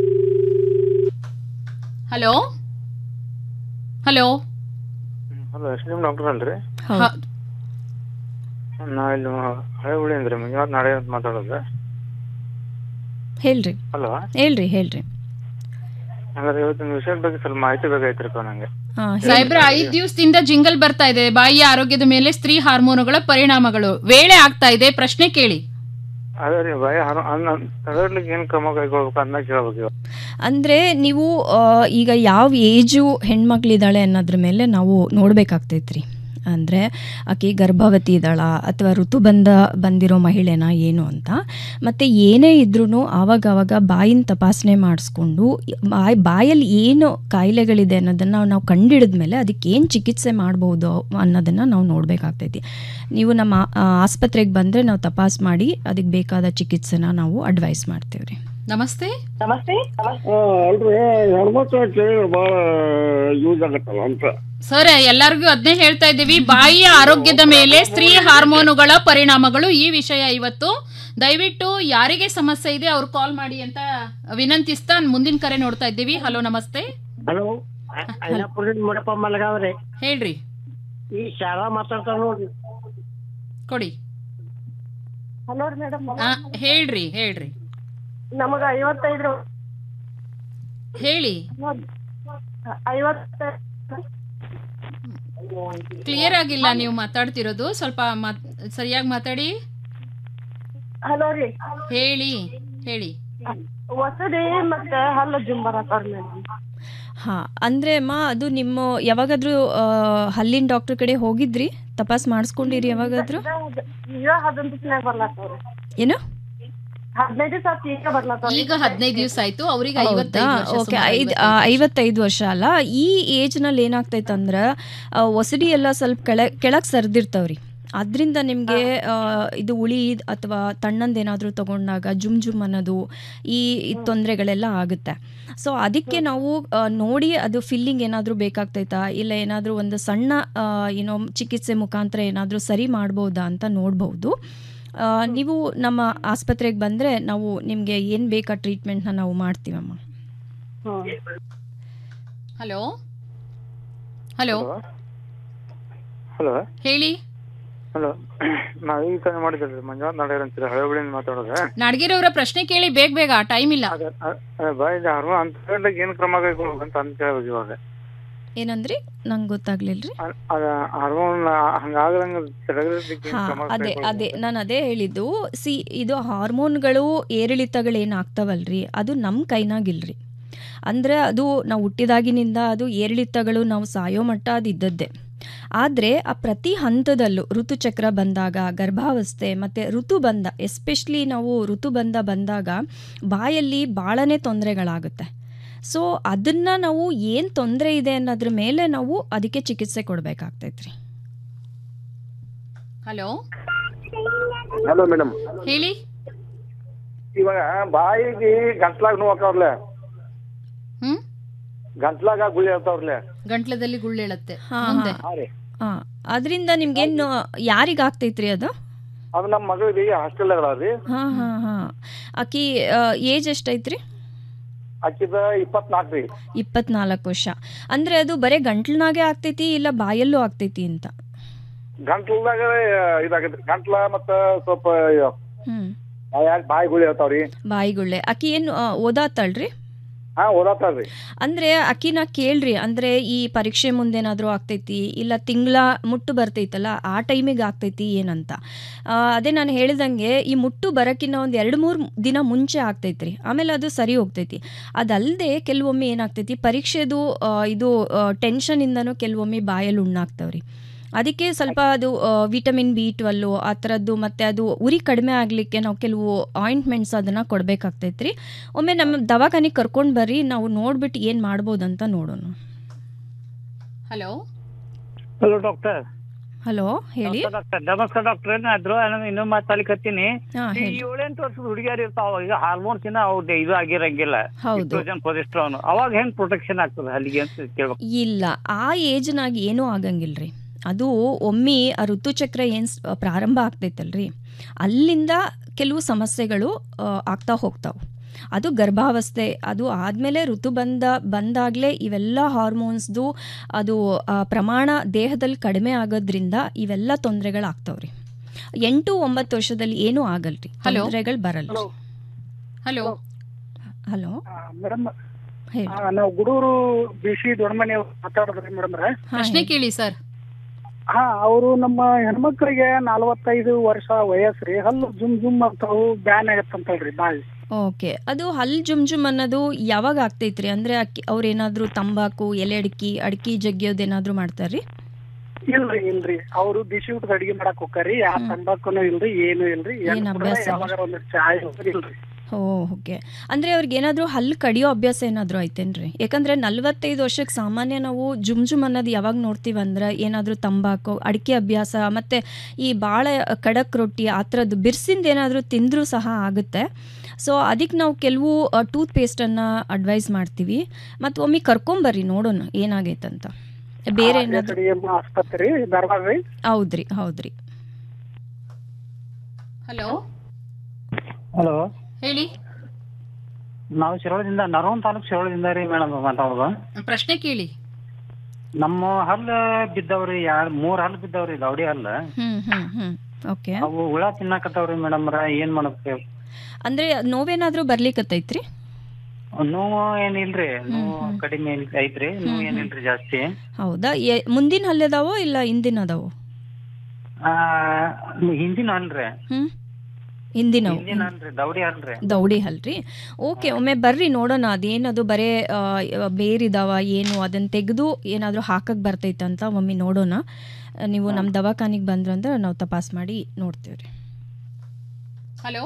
ಹಲೋ ಹಲೋ ಹಲೋ ಎಸ್ ಡಿ ಡಾಕ್ಟರ್ ಅಲ್ರಿ ಹ- ನಾ ಇಲ್ಲಿ ಹಳೆ ಹುಳಿ ಅಂದ್ರೆ ಮಂಜುನಾಥ್ ನಾಳೆ ಅಂತ ಮಾತಾಡೋದು ಹೇಳ್ರಿ ಹಲೋ ಹೇಳ್ರಿ ಹೇಳ್ರಿ ಹಂಗಾದ್ರೆ ಇವತ್ತಿನ ವಿಷಯದ ಬಗ್ಗೆ ಸ್ವಲ್ಪ ಮಾಹಿತಿ ಬೇಕಾಯ್ತಿರಪ್ಪ ನಂಗೆ ಸಾಹೇಬ್ರ ಐದ್ ದಿವಸದಿಂದ ಜಿಂಗಲ್ ಬರ್ತಾ ಇದೆ ಬಾಯಿಯ ಆರೋಗ್ಯದ ಮೇಲೆ ಸ್ತ್ರೀ ಹಾರ್ಮೋನುಗಳ ಪರಿಣಾಮಗಳು ವೇಳೆ ಆಗ್ತಾ ಇದೆ ಪ್ರಶ್ನೆ ಕೇಳಿ ಅದೇ ರೀ ಭಯ ತಗೊಳ್ಲಿಕ್ಕೆ ಏನ್ ಕ್ರಮ ಕೈಗೊಳ್ಬೇಕು ಅದನ್ನ ಕೇಳ್ಬೇಕು ಇವಾಗ. ಅಂದರೆ ನೀವು ಆ, ಈಗ ಯಾವ ಏಜು ಹೆಣ್ಮಕ್ಳಿದ್ದಾಳೆ ಅನ್ನೋದ್ರ ಮೇಲೆ ನಾವು ನೋಡ್ಬೇಕಾಗ್ತೈತ್ರಿ ಅಂದರೆ ಆಕೆ ಗರ್ಭವತಿ ಇದ್ದಾಳ ಅಥವಾ ಋತುಬಂಧ ಬಂದಿರೋ ಮಹಿಳೆನಾ ಏನು ಅಂತ ಮತ್ತು ಏನೇ ಇದ್ರೂ ಆವಾಗವಾಗ ಬಾಯಿನ ತಪಾಸಣೆ ಮಾಡಿಸ್ಕೊಂಡು ಬಾಯಿ ಬಾಯಲ್ಲಿ ಏನು ಕಾಯಿಲೆಗಳಿದೆ ಅನ್ನೋದನ್ನು ನಾವು ಕಂಡಿಡಿದ ಮೇಲೆ ಅದಕ್ಕೆ ಏನು ಚಿಕಿತ್ಸೆ ಮಾಡ್ಬೋದು ಅನ್ನೋದನ್ನು ನಾವು ನೋಡಬೇಕಾಗ್ತೈತಿ ನೀವು ನಮ್ಮ ಆ, ಆಸ್ಪತ್ರೆಗೆ ಬಂದರೆ ನಾವು ತಪಾಸ್ ಮಾಡಿ ಅದಕ್ಕೆ ಬೇಕಾದ ಚಿಕಿತ್ಸೆನ ನಾವು ಅಡ್ವೈಸ್ ಮಾಡ್ತೀವಿ ರೀ ನಮಸ್ತೆ ನಮಸ್ತೆ ಅಲ್ರಿ ಹೆಣ್ಮಕ್ಳು ಕೇಳಿದ್ರೆ ಭಾಳ ಯೂಸ್ ಆಗತ್ತಲ್ಲ ಅಂತ ಸರ್ ಎಲ್ಲರಿಗೂ ಅದನ್ನೇ ಹೇಳ್ತಾ ಇದ್ದೀವಿ ಬಾಯಿಯ ಆರೋಗ್ಯದ ಮೇಲೆ ಸ್ತ್ರೀ ಹಾರ್ಮೋನುಗಳ ಪರಿಣಾಮಗಳು ಈ ವಿಷಯ ಇವತ್ತು ದಯವಿಟ್ಟು ಯಾರಿಗೆ ಸಮಸ್ಯೆ ಇದೆ ಅವ್ರು ಕಾಲ್ ಮಾಡಿ ಅಂತ ವಿನಂತಿಸ್ತಾ ಮುಂದಿನ ಕರೆ ನೋಡ್ತಾ ಇದ್ದೀವಿ ಹಲೋ ನಮಸ್ತೆ ಹಲೋ ಐನಾಪುರ ಮುಡಪ್ಪ ಮಲಗಾವ್ರೆ ಹೇಳ್ರಿ ಈ ಶಾಲಾ ಮಾತಾಡ್ತಾರ ನೋಡ್ರಿ ಕೊಡಿ ಹಲೋ ಮೇಡಮ್ ಆ, ಹೇಳ್ರಿ ಹೇಳ್ರಿ ನಮಗ ಐವತ್ತೈದು ಹೇಳಿ ಐವತ್ತ ಕ್ಲಿಯರ್ ಆಗಿಲ್ಲ ನೀವು ಮಾತಾಡ್ತಿರೋದು ಸ್ವಲ್ಪ ಮಾತ್- ಸರಿಯಾಗಿ ಮಾತಾಡಿ ಹಲೋ ರೀ ಹೇಳಿ ಹೇಳಿ ಹೊಸಡಿ ಮತ್ತೆ ಹಲ್ಲು ಜುಮ್ ಬರತ್ತಾರ ಮೇಡಮ್ ಹಾಂ ಅಂದರೆ ಅಮ್ಮ ಅದು ನಿಮ್ಮ ಯಾವಾಗಾದರೂ ಹಲ್ಲಿನ ಡಾಕ್ಟರ್ ಕಡೆ ಹೋಗಿದ್ರಿ ತಪಾಸ್ ಮಾಡಿಸ್ಕೊಂಡಿರಿ ಯಾವಾಗಾದರೂ ಈಗ ಹದಿನೈದು ದಿವಸ ಬರ್ಲತ್ತಾವ್ರಿ ಏನು ಹದಿನೈದು ದಿವಸ ಆತ್ ಈಗ ಬರ್ಲತ್ತಾವ್ರಿ ಈಗ ಹದಿನೈದು ದಿವಸ ಆಯ್ತು ಅವ್ರಿಗೆ ಹೌದಾ ಐವತ್ತೈದು ವರ್ಷ ಓಕೆ ಸುಮಾರು ಐದು ಐವತ್ತೈದು. ಐವತ್ತೈದು ವರ್ಷ ಅಲ್ಲ ಈ ಏಜ್ನಲ್ಲಿ ಏನಾಗ್ತೈತೆ ಅಂದ್ರೆ ಆ, ಒಸಡಿ ಎಲ್ಲ ಸ್ವಲ್ಪ ಕೆಳ ಕೆಳಗೆ ಸರ್ದಿರ್ತಾವ್ರಿ ಅದರಿಂದ ನಿಮಗೆ ಇದು ಉಳಿ ಅಥವಾ ತಣ್ಣಂದು ಏನಾದರೂ ತಗೊಂಡಾಗ ಜುಮ್ ಜುಮ್ ಅನ್ನೋದು ಈ ಈ ತೊಂದರೆಗಳೆಲ್ಲ ಆಗುತ್ತೆ ಸೊ ಅದಕ್ಕೆ ನಾವು ಆ, ನೋಡಿ ಅದು ಫಿಲ್ಲಿಂಗ್ ಏನಾದರೂ ಬೇಕಾಗ್ತೈತಾ ಇಲ್ಲ ಏನಾದರೂ ಒಂದು ಸಣ್ಣ ಆ, ಏನೋ ಚಿಕಿತ್ಸೆ ಮುಖಾಂತರ ಏನಾದರೂ ಸರಿ ಮಾಡ್ಬೋದಾ ಅಂತ ನೋಡ್ಬೋದು ಆ, ನೀವು ನಮ್ಮ ಆಸ್ಪತ್ರೆಗೆ ಬಂದರೆ ನಾವು ನಿಮಗೆ ಏನು ಬೇಕಾ ಟ್ರೀಟ್ಮೆಂಟ್ನ ನಾವು ಮಾಡ್ತೀವಮ್ಮ ಹಲೋ ಹಲೋ ಹಲೋ ಹೇಳಿ ಹಲೋ ನಾವು ಈಗ ತಾನೇ ಮಾಡಿದ್ರಿ ಮಂಜುನಾಥ್ ನಾಡೇರ್ ಅಂತೀರ ಹಳೆಬಳಿಯಿಂದ ಮಾತಾಡೋದು ನಾಡಗಿರವರ ಪ್ರಶ್ನೆ ಕೇಳಿ ಬೇಗ ಬೇಗ ಟೈಮ್ ಇಲ್ಲ ಬಾಯಿ ಹಾರ್ಮೋನ್ ಅಂತ ಏನು ಕ್ರಮ ಕೈಗೊಳ್ಬೇಕು ಅಂತ ಅಂತ ಕೇಳ್ಬೇಕು ಇವಾಗ ಏನಂದ್ರಿ ನಂಗೆ ಗೊತ್ತಾಗ್ಲಿಲ್ರಿ ಅದ ಹಾರ್ಮೋನ್ ಹಂಗಾಗದಂಗ ತಡೆಗಟ್ಟಲಿಕ್ಕೆ ಏನ್ ಹಾ ಕ್ರಮ ಅದೇ ಕೈಗೊಳ್ಬೇಕು? ಅದೇ ನಾನು ಅದೇ ಹೇಳಿದ್ದು ಸಿ ಇದು ಹಾರ್ಮೋನ್ಗಳು ಏರಿಳಿತಗಳು ಏನಾಗ್ತಾವಲ್ರಿ ಅದು ನಮ್ಮ ಕೈನಾಗಿಲ್ರಿ ಅಂದರೆ ಅದು ನಾವು ಹುಟ್ಟಿದಾಗಿನಿಂದ ಅದು ಏರಿಳಿತಗಳು ನಾವು ಸಾಯೋ ಮಟ್ಟ ಅದು ಇದ್ದದ್ದೇ ಆದರೆ ಆ ಪ್ರತಿ ಹಂತದಲ್ಲೂ ಋತುಚಕ್ರ ಬಂದಾಗ ಗರ್ಭಾವಸ್ಥೆ ಮತ್ತು ಋತುಬಂಧ ಎಸ್ಪೆಷಲಿ ನಾವು ಋತುಬಂಧ ಬಂದಾಗ ಬಾಯಲ್ಲಿ ಭಾಳನೇ ತೊಂದರೆಗಳಾಗುತ್ತೆ ಸೊ ಅದನ್ನು ನಾವು ಏನು ತೊಂದರೆ ಇದೆ ಅನ್ನೋದ್ರ ಮೇಲೆ ನಾವು ಅದಕ್ಕೆ ಚಿಕಿತ್ಸೆ ಕೊಡಬೇಕಾಗ್ತೈತ್ರಿ ಹಲೋ ಹಲೋ ಮೇಡಮ್ ಹೇಳಿ ಇವಾಗ ಬಾಯಿಗೆ ಗಂಟ್ಲಾಗ ನೋವು ಆಕಾವ್ರಲ್ಲ ಹ್ಮ್ ಗಂಟ್ಲಾಗ ಗುಳಿ ಇರ್ತಾವ್ರಲ್ಲ ಗಂಟ್ಲದಲ್ಲಿ ಗುಳ್ಳೆಳತ್ತೆ ಹಾ, ಮುಂದೆ ಹಾ. ಹಾಂ ಅದರಿಂದ ನಿಮ್ಗೇನು ಯಾರಿಗೆ ಆಗ್ತೈತ್ರಿ ಅದು ಅದು ನಮ್ಮ ಮಗಳಿಗೆ ಹಾಸ್ಟೆಲ್ ಅದಾವ್ರಿ ಹಾಂ ಹಾಂ ಹಾಂ ಆಕಿ ಏಜ್ ಎಷ್ಟೈತ್ರಿ ಆಕಿದ ಇಪ್ಪತ್ನಾಲ್ಕು ರೀ ಇಪ್ಪತ್ನಾಲ್ಕು ವರ್ಷ ಅಂದರೆ ಅದು ಬರೀ ಗಂಟ್ಲನಾಗೆ ಆಗ್ತೈತಿ ಇಲ್ಲ ಬಾಯಲ್ಲೂ ಆಗ್ತೈತಿ ಅಂತ ಗಂಟ್ಲದಾಗ ಇದಾಗೈತ್ರಿ ಗಂಟ್ಲ ಮತ್ತ ಸ್ವಲ್ಪ ಹ್ಞೂ ಬಾಯಾಗ ಬಾಯಿ ಗುಳಿ ಇರ್ತಾವ್ರಿ ಬಾಯಿಗುಳ್ಳೆ ಆಕಿ ಏನು ಓದಾತಾಳ್ರಿ ಹಾ ಓದಾತಾಳ್ರಿ ಅಂದರೆ ಅಕ್ಕಿನ ಕೇಳ್ರಿ ಅಂದರೆ ಈ ಪರೀಕ್ಷೆ ಮುಂದೇನಾದರೂ ಆಗ್ತೈತಿ ಇಲ್ಲ ತಿಂಗಳ ಮುಟ್ಟು ಬರ್ತೈತಲ್ಲ ಆ ಟೈಮಿಗೆ ಆಗ್ತೈತಿ ಏನಂತ ಆ, ಅದೇ ನಾನು ಹೇಳ್ದಂಗೆ ಈ ಮುಟ್ಟು ಬರೋಕ್ಕಿಂತ ಒಂದು ಎರಡು ಮೂರು ದಿನ ಮುಂಚೆ ಆಗ್ತೈತ್ರಿ ಆಮೇಲೆ ಅದು ಸರಿ ಹೋಗ್ತೈತಿ ಅದಲ್ಲದೆ ಕೆಲವೊಮ್ಮೆ ಏನಾಗ್ತೈತಿ ಪರೀಕ್ಷೆದು ಆ, ಇದು ಟೆನ್ಷನಿಂದನೂ ಕೆಲವೊಮ್ಮೆ ಬಾಯಲ್ಲಿ ಉಣ್ಣಾಗ್ತಾವ್ರಿ ಅದಕ್ಕೆ ಸ್ವಲ್ಪ ಅದು ವಿಟಮಿನ್ ಬಿ ಟ್ವೆಲ್ಲು ಆ ಥರದ್ದು ಮತ್ತು ಅದು ಉರಿ ಕಡಿಮೆ ಆಗಲಿಕ್ಕೆ ನಾವು ಕೆಲವು ಆಯಿಂಟ್ಮೆಂಟ್ಸ್ ಅದನ್ನು ಕೊಡಬೇಕಾಗ್ತೈತ್ರಿ ಒಮ್ಮೆ ನಮ್ಮ ದವಾಖಾನಿಗೆ ಕರ್ಕೊಂಡು ಬರ್ರಿ ನಾವು ನೋಡ್ಬಿಟ್ಟು ಏನು ಮಾಡ್ಬೋದು ಅಂತ ನೋಡೋಣ ಹಲೋ ಹಲೋ ಡಾಕ್ಟರ್ ಹಲೋ ಹೇಳಿ ಡಾಕ್ಟರ್ ನಮಸ್ಕಾರ ಡಾಕ್ಟರ್ ಏನಾದ್ರು ನಾನು ಇನ್ನೊಮ್ಮೆ ಮಾತಾಡ್ಲಿಕತ್ತೀನಿ ಹಾ, ಈ ಹೇಳಿ. ಏಳೆಂಟು ವರ್ಷದ ಹುಡುಗಿಯರು ಇರ್ತಾವ ಈಗ ಹಾರ್ಮೋನ್ಸ್ ಇನ್ನ ಅವ್ರದ್ದು ಇದು ಆಗಿರಂಗಿಲ್ಲ ಹೌದು. ಇಸ್ಟ್ರೋಜನ್ ಪ್ರೊಜೆಸ್ಟ್ರಾನ್ ಅವಾಗ ಹೆಂಗ್ ಪ್ರೊಟೆಕ್ಷನ್ ಆಗ್ತದೆ ಅಲ್ಲಿಗೆ ಅಂತ ಕೇಳ್ಬೇಕು ಇಲ್ಲ ಆ ಏಜ್ನಾಗ ಏನೂ ಆಗಂಗಿಲ್ರಿ ಅದು ಒಮ್ಮೆ ಆ ಋತುಚಕ್ರ ಏನು ಪ್ರಾರಂಭ ಆಗ್ತೈತಲ್ರಿ ಅಲ್ಲಿಂದ ಕೆಲವು ಸಮಸ್ಯೆಗಳು ಆ, ಆಗ್ತಾ ಹೋಗ್ತಾವೆ ಅದು ಗರ್ಭಾವಸ್ಥೆ ಅದು ಆದಮೇಲೆ ಋತುಬಂಧ ಬಂದಾಗಲೇ ಇವೆಲ್ಲ ಹಾರ್ಮೋನ್ಸ್ದು ಅದು ಆ, ಪ್ರಮಾಣ ದೇಹದಲ್ಲಿ ಕಡಿಮೆ ಆಗೋದ್ರಿಂದ ಇವೆಲ್ಲ ತೊಂದರೆಗಳಾಗ್ತಾವ್ರಿ ಎಂಟು ಒಂಬತ್ತು ವರ್ಷದಲ್ಲಿ ಏನೂ ಆಗಲ್ರಿ Hello? ತೊಂದರೆಗಳು ಬರಲ್ಲ ಹಲೋ ಹಲೋ ಮೇಡಮ್ ಹೇಳಿ ನಾವು ಗುಡೂರು ಬಿಸಿ ದೊಡ್ಡಮನೆ ಮಾತಾಡಿದ್ರಿ ಮೇಡಮ್ ಪ್ರಶ್ನೆ ಕೇಳಿ ಸರ್ ಹಾ ಅವರು ನಮ್ಮ ಹೆಣ್ಮಕ್ಳಿಗೆ ನಲವತ್ತೈದು ವರ್ಷ ವಯಸ್ಸ್ರಿ ಹಲ್ಲು ಜುಮ್ ಜುಮ್ ಅಂತಾವು ಬ್ಯಾನ್ ಆಗತ್ತಂತಲ್ರಿ ಬಾಯಿ ಓಕೆ ಅದು ಹಲ್ ಜುಮ್ ಜುಮ್ ಅನ್ನೋದು ಯಾವಾಗ ಆಗ್ತೈತ್ರಿ ಅಂದ್ರೆ ಅಕ್ಕಿ ಅವ್ರು ಏನಾದರೂ ತಂಬಾಕು ಎಲೆ ಅಡಿಕೆ ಅಡಿಕೆ ಜಗ್ಗಿಯೋದೇನಾದರೂ ಮಾಡ್ತಾರ್ರಿ ಇಲ್ರಿ ಇಲ್ರಿ ಅವ್ರು ಬಿಸಿ ಊಟದ ಅಡಿಗೆ ಮಾಡಕ್ ಹೋಗ್ತಾರಿ ಯಾವ ತಂಬಾಕುನು ಇಲ್ರಿ ಏನು ಇಲ್ರಿ ಏನ್ ಏನ್ ಅಭ್ಯಾಸ ಇಲ್ಲ? ಯಾವಾಗ ಒಂದ್ ಚಾಯ್ ಇಲ್ರಿ ಓ ಓಕೆ ಅಂದರೆ ಅವ್ರಿಗೆ ಏನಾದರೂ ಹಲ್ಲು ಕಡಿಯೋ ಅಭ್ಯಾಸ ಏನಾದರೂ ಐತೇನ್ರಿ ಯಾಕಂದರೆ ನಲ್ವತ್ತೈದು ವರ್ಷಕ್ಕೆ ಸಾಮಾನ್ಯ ನಾವು ಜುಮ್ ಜುಮ್ ಅನ್ನೋದು ಯಾವಾಗ ನೋಡ್ತೀವಿ ಅಂದ್ರೆ ಏನಾದರೂ ತಂಬಾಕು ಅಡಿಕೆ ಅಭ್ಯಾಸ ಮತ್ತು ಈ ಭಾಳ ಖಡಕ್ ರೊಟ್ಟಿ ಆ ಥರದ್ದು ಬಿರ್ಸಿಂದ ಏನಾದರೂ ತಿಂದರೂ ಸಹ ಆಗುತ್ತೆ ಸೊ ಅದಕ್ಕೆ ನಾವು ಕೆಲವು ಟೂತ್ ಪೇಸ್ಟನ್ನು ಅಡ್ವೈಸ್ ಮಾಡ್ತೀವಿ ಮತ್ತು ಒಮ್ಮೆ ಕರ್ಕೊಂಬರ್ರಿ ನೋಡೋಣ ಏನಾಗೈತಂತ ಬೇರೆ ಏನಾದರೂ ಕಡಿಯಮ್ಮ ಆಸ್ಪತ್ರೆ ಧಾರವಾಡ ರೀ ಹೌದ್ರಿ ಹೌದ್ರಿ ಹಲೋ ಹಲೋ ಹೇಳಿ ನಾವು ಶಿರೋಳದಿಂದ ನರವನ್ ತಾಲೂಕ್ ಶಿರೋಳದಿಂದ ರೀ ಮೇಡಮ್ ಮಾತಾಡೋದು ಪ್ರಶ್ನೆ ಕೇಳಿ ನಮ್ಮ ಹಲ್ಲು ಬಿದ್ದವ್ರಿ ಯಾರ್ ಮೂರ್ ಹಲ್ಲು ಬಿದ್ದವ್ರಿ ದೌಡಿ ಹಲ್ಲು ಹ್ಞೂ ಹ್ಞೂ ಹ್ಞೂ ಓಕೆ ಅವು ಹುಳ ತಿನ್ನಾಕತ್ತಾವ್ರಿ ಮೇಡಮ್ರ ಏನ್ ಮಾಡಬೇಕು ಅಂದರೆ ನೋವೇನಾದರೂ ಬರ್ಲಿಕ್ಕತ್ತೈತ್ರಿ ನೋವು ಏನಿಲ್ರಿ ನೋವು ಕಡಿಮೆ ಇಲ್- ಐತ್ರಿ ನೋವು ಏನಿಲ್ರಿ ಜಾಸ್ತಿ ಹೌದಾ ಎ- ಮುಂದಿನ ಹಲ್ಲೆದಾವೋ ಇಲ್ಲ ಹಿಂದಿನ ಅದಾವೋ ಆ ಹಿಂದಿನ ಅಲ್ರಿ ಹ್ಮ್ ಹಿಂದಿನವು ಹಿಂದಿನ ಅಲ್ರಿ ದೌಡಿ ಅಲ್ರಿ ದೌಡಿ ಹಲ್ರಿ ಓಕೆ ಒಮ್ಮೆ ಬರ್ರಿ ನೋಡೋಣ ಅದೇನದು ಬರೇ ಆ, ಬೇರಿದಾವ ಏನು ಅದನ್ನ ತೆಗೆದು ಏನಾದರೂ ಹಾಕಕ್ಕೆ ಬರ್ತೈತಂತ ಒಮ್ಮೆ ನೋಡೋಣ ಆ, ನೀವು ನಮ್ಮ ದವಾಖಾನಿಗೆ ಬಂದ್ರಂದ್ರೆ ನಾವು ತಪಾಸ್ ಮಾಡಿ ನೋಡ್ತೀವಿ ರೀ ಹಲೋ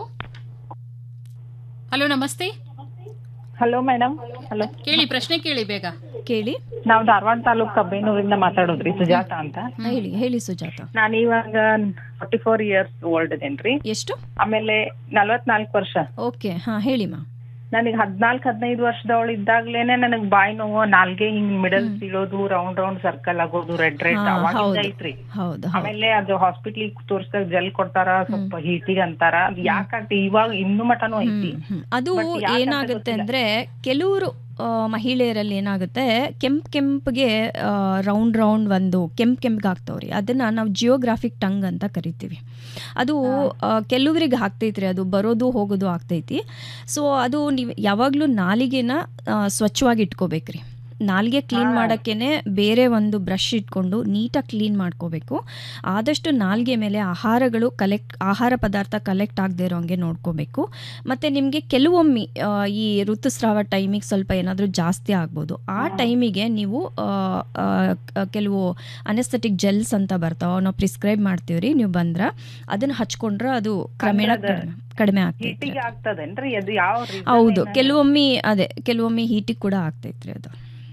ಹಲೋ ನಮಸ್ತೆ ಹಲೋ ಮೇಡಮ್ ಹಲೋ ಕೇಳಿ ಪ್ರಶ್ನೆ ಕೇಳಿ ಬೇಗ ಕೇಳಿ ನಾವು ಧಾರವಾಡ ತಾಲೂಕ್ ಕಬ್ಬೇನೂರಿಂದ ಮಾತಾಡೋದ್ರಿ ಸುಜಾತ ಅಂತ ಹೇಳಿ ಹೇಳಿ ಸುಜಾತ ನಾನು ಇವಾಗ ಫಾರ್ಟಿ ಫೋರ್ ಇಯರ್ಸ್ ಓಲ್ಡ್ ಇದೇನ್ರಿ ಎಷ್ಟು ಆಮೇಲೆ ನಲವತ್ನಾಲ್ಕು ವರ್ಷ ಓಕೆ ಹಾ ಹೇಳಿಮಾ ನನಗೆ ಹದ್ನಾಲ್ಕು ಹದಿನೈದು ವರ್ಷದವಳು ಇದ್ದಾಗ್ಲೇನೆ ನನಗ್ ಬಾಯಿ ನೋವು ನಾಲ್ಗೆ ಹಿಂಗ್ ಮಿಡಲ್ ಸೀಳೋದು ರೌಂಡ್ ರೌಂಡ್ ಸರ್ಕಲ್ ಆಗೋದು ರೆಡ್ ರೆಡ್ ಹಾ, ಅವಾಗಿಂದ ಹೌದು. ಐತ್ರಿ ಹೌದು ಆಮೇಲೆ ಅದು ಹಾಸ್ಪಿಟ್ಲಿಗೆ ತೋರ್ಸ್ದಾಗ ಜೆಲ್ ಕೊಡ್ತಾರ ಸ್ವಲ್ಪ ಹೀಟಿಗೆ ಅಂತಾರ ಅದ್ ಯಾಕಾಗ್ತಿ ಇವಾಗ ಇನ್ನು ಮಟನೂ ಐತಿ ಅದು But ಯಾಕಂತ ಏನಾಗುತ್ತೆ ಗೊತ್ತಿಲ್ಲ. ಅಂದ್ರೆ ಕೆಲವರು ಆ, ಮಹಿಳೆಯರಲ್ಲಿ ಏನಾಗುತ್ತೆ ಕೆಂಪ್ ಕೆಂಪ್ಗೆ ರೌಂಡ್ ರೌಂಡ್ ಒಂದು ಕೆಂಪ್ ಕೆಂಪ್ಗೆ ಹಾಕ್ತಾವ್ರಿ ಅದನ್ನ ನಾವು ಜಿಯೋಗ್ರಾಫಿಕ್ ಟಂಗ್ ಅಂತ ಕರಿತೀವಿ ಅದು ಆ, ಕೆಲವ್ರಿಗೆ ಆಗ್ತೈತ್ರಿ ಅದು ಬರೋದು ಹೋಗೋದು ಆಗ್ತೈತಿ ಸೊ ಅದು ನೀವು ಯಾವಾಗಲೂ ನಾಲಿಗೆನ ಆ, ಸ್ವಚ್ಛವಾಗಿ ಇಟ್ಕೋಬೇಕ್ರಿ ನಾಲಿಗೆ ಕ್ಲೀನ್ ಮಾಡೋಕ್ಕೇನೆ ಬೇರೆ ಒಂದು ಬ್ರಷ್ ಇಟ್ಕೊಂಡು ನೀಟಾಗಿ ಕ್ಲೀನ್ ಮಾಡ್ಕೋಬೇಕು ಆದಷ್ಟು ನಾಲಿಗೆ ಮೇಲೆ ಆಹಾರಗಳು ಕಲೆಕ್ಟ್ ಆಹಾರ ಪದಾರ್ಥ ಕಲೆಕ್ಟ್ ಆಗದೆ ಇರೋಂಗೆ ನೋಡ್ಕೋಬೇಕು ಮತ್ತು ನಿಮಗೆ ಕೆಲವೊಮ್ಮೆ ಆ, ಈ ಋತುಸ್ರಾವ ಟೈಮಿಗೆ ಸ್ವಲ್ಪ ಏನಾದರೂ ಜಾಸ್ತಿ ಆಗ್ಬೋದು ಆ ಟೈಮಿಗೆ ನೀವು ಆ, ಆ, ಕ- ಕೆಲವು ಅನೆಸ್ಥೆಟಿಕ್ ಜೆಲ್ಸ್ ಅಂತ ಬರ್ತಾವೆ ನಾವು ಪ್ರಿಸ್ಕ್ರೈಬ್ ಮಾಡ್ತೀವಿ ರೀ ನೀವು ಬಂದ್ರೆ ಅದನ್ನು ಹಚ್ಕೊಂಡ್ರೆ ಅದು ಕ್ರಮೇಣ ಅಂದ್ರೆ ಅದು ಕಡಿಮೆ ಕಡಿಮೆ ಆಗ್ತೈತಿ ಹೀಟಿಗೆ ಆಗ್ತದೇನ್ರಿ ಅದು ಯಾವ reason ಹೌದು ಏನ? ಕೆಲವೊಮ್ಮೆ ಅದೇ ಕೆಲವೊಮ್ಮೆ ಹೀಟಿಗೆ ಕೂಡ ಆಗ್ತೈತ್ರಿ ಅದು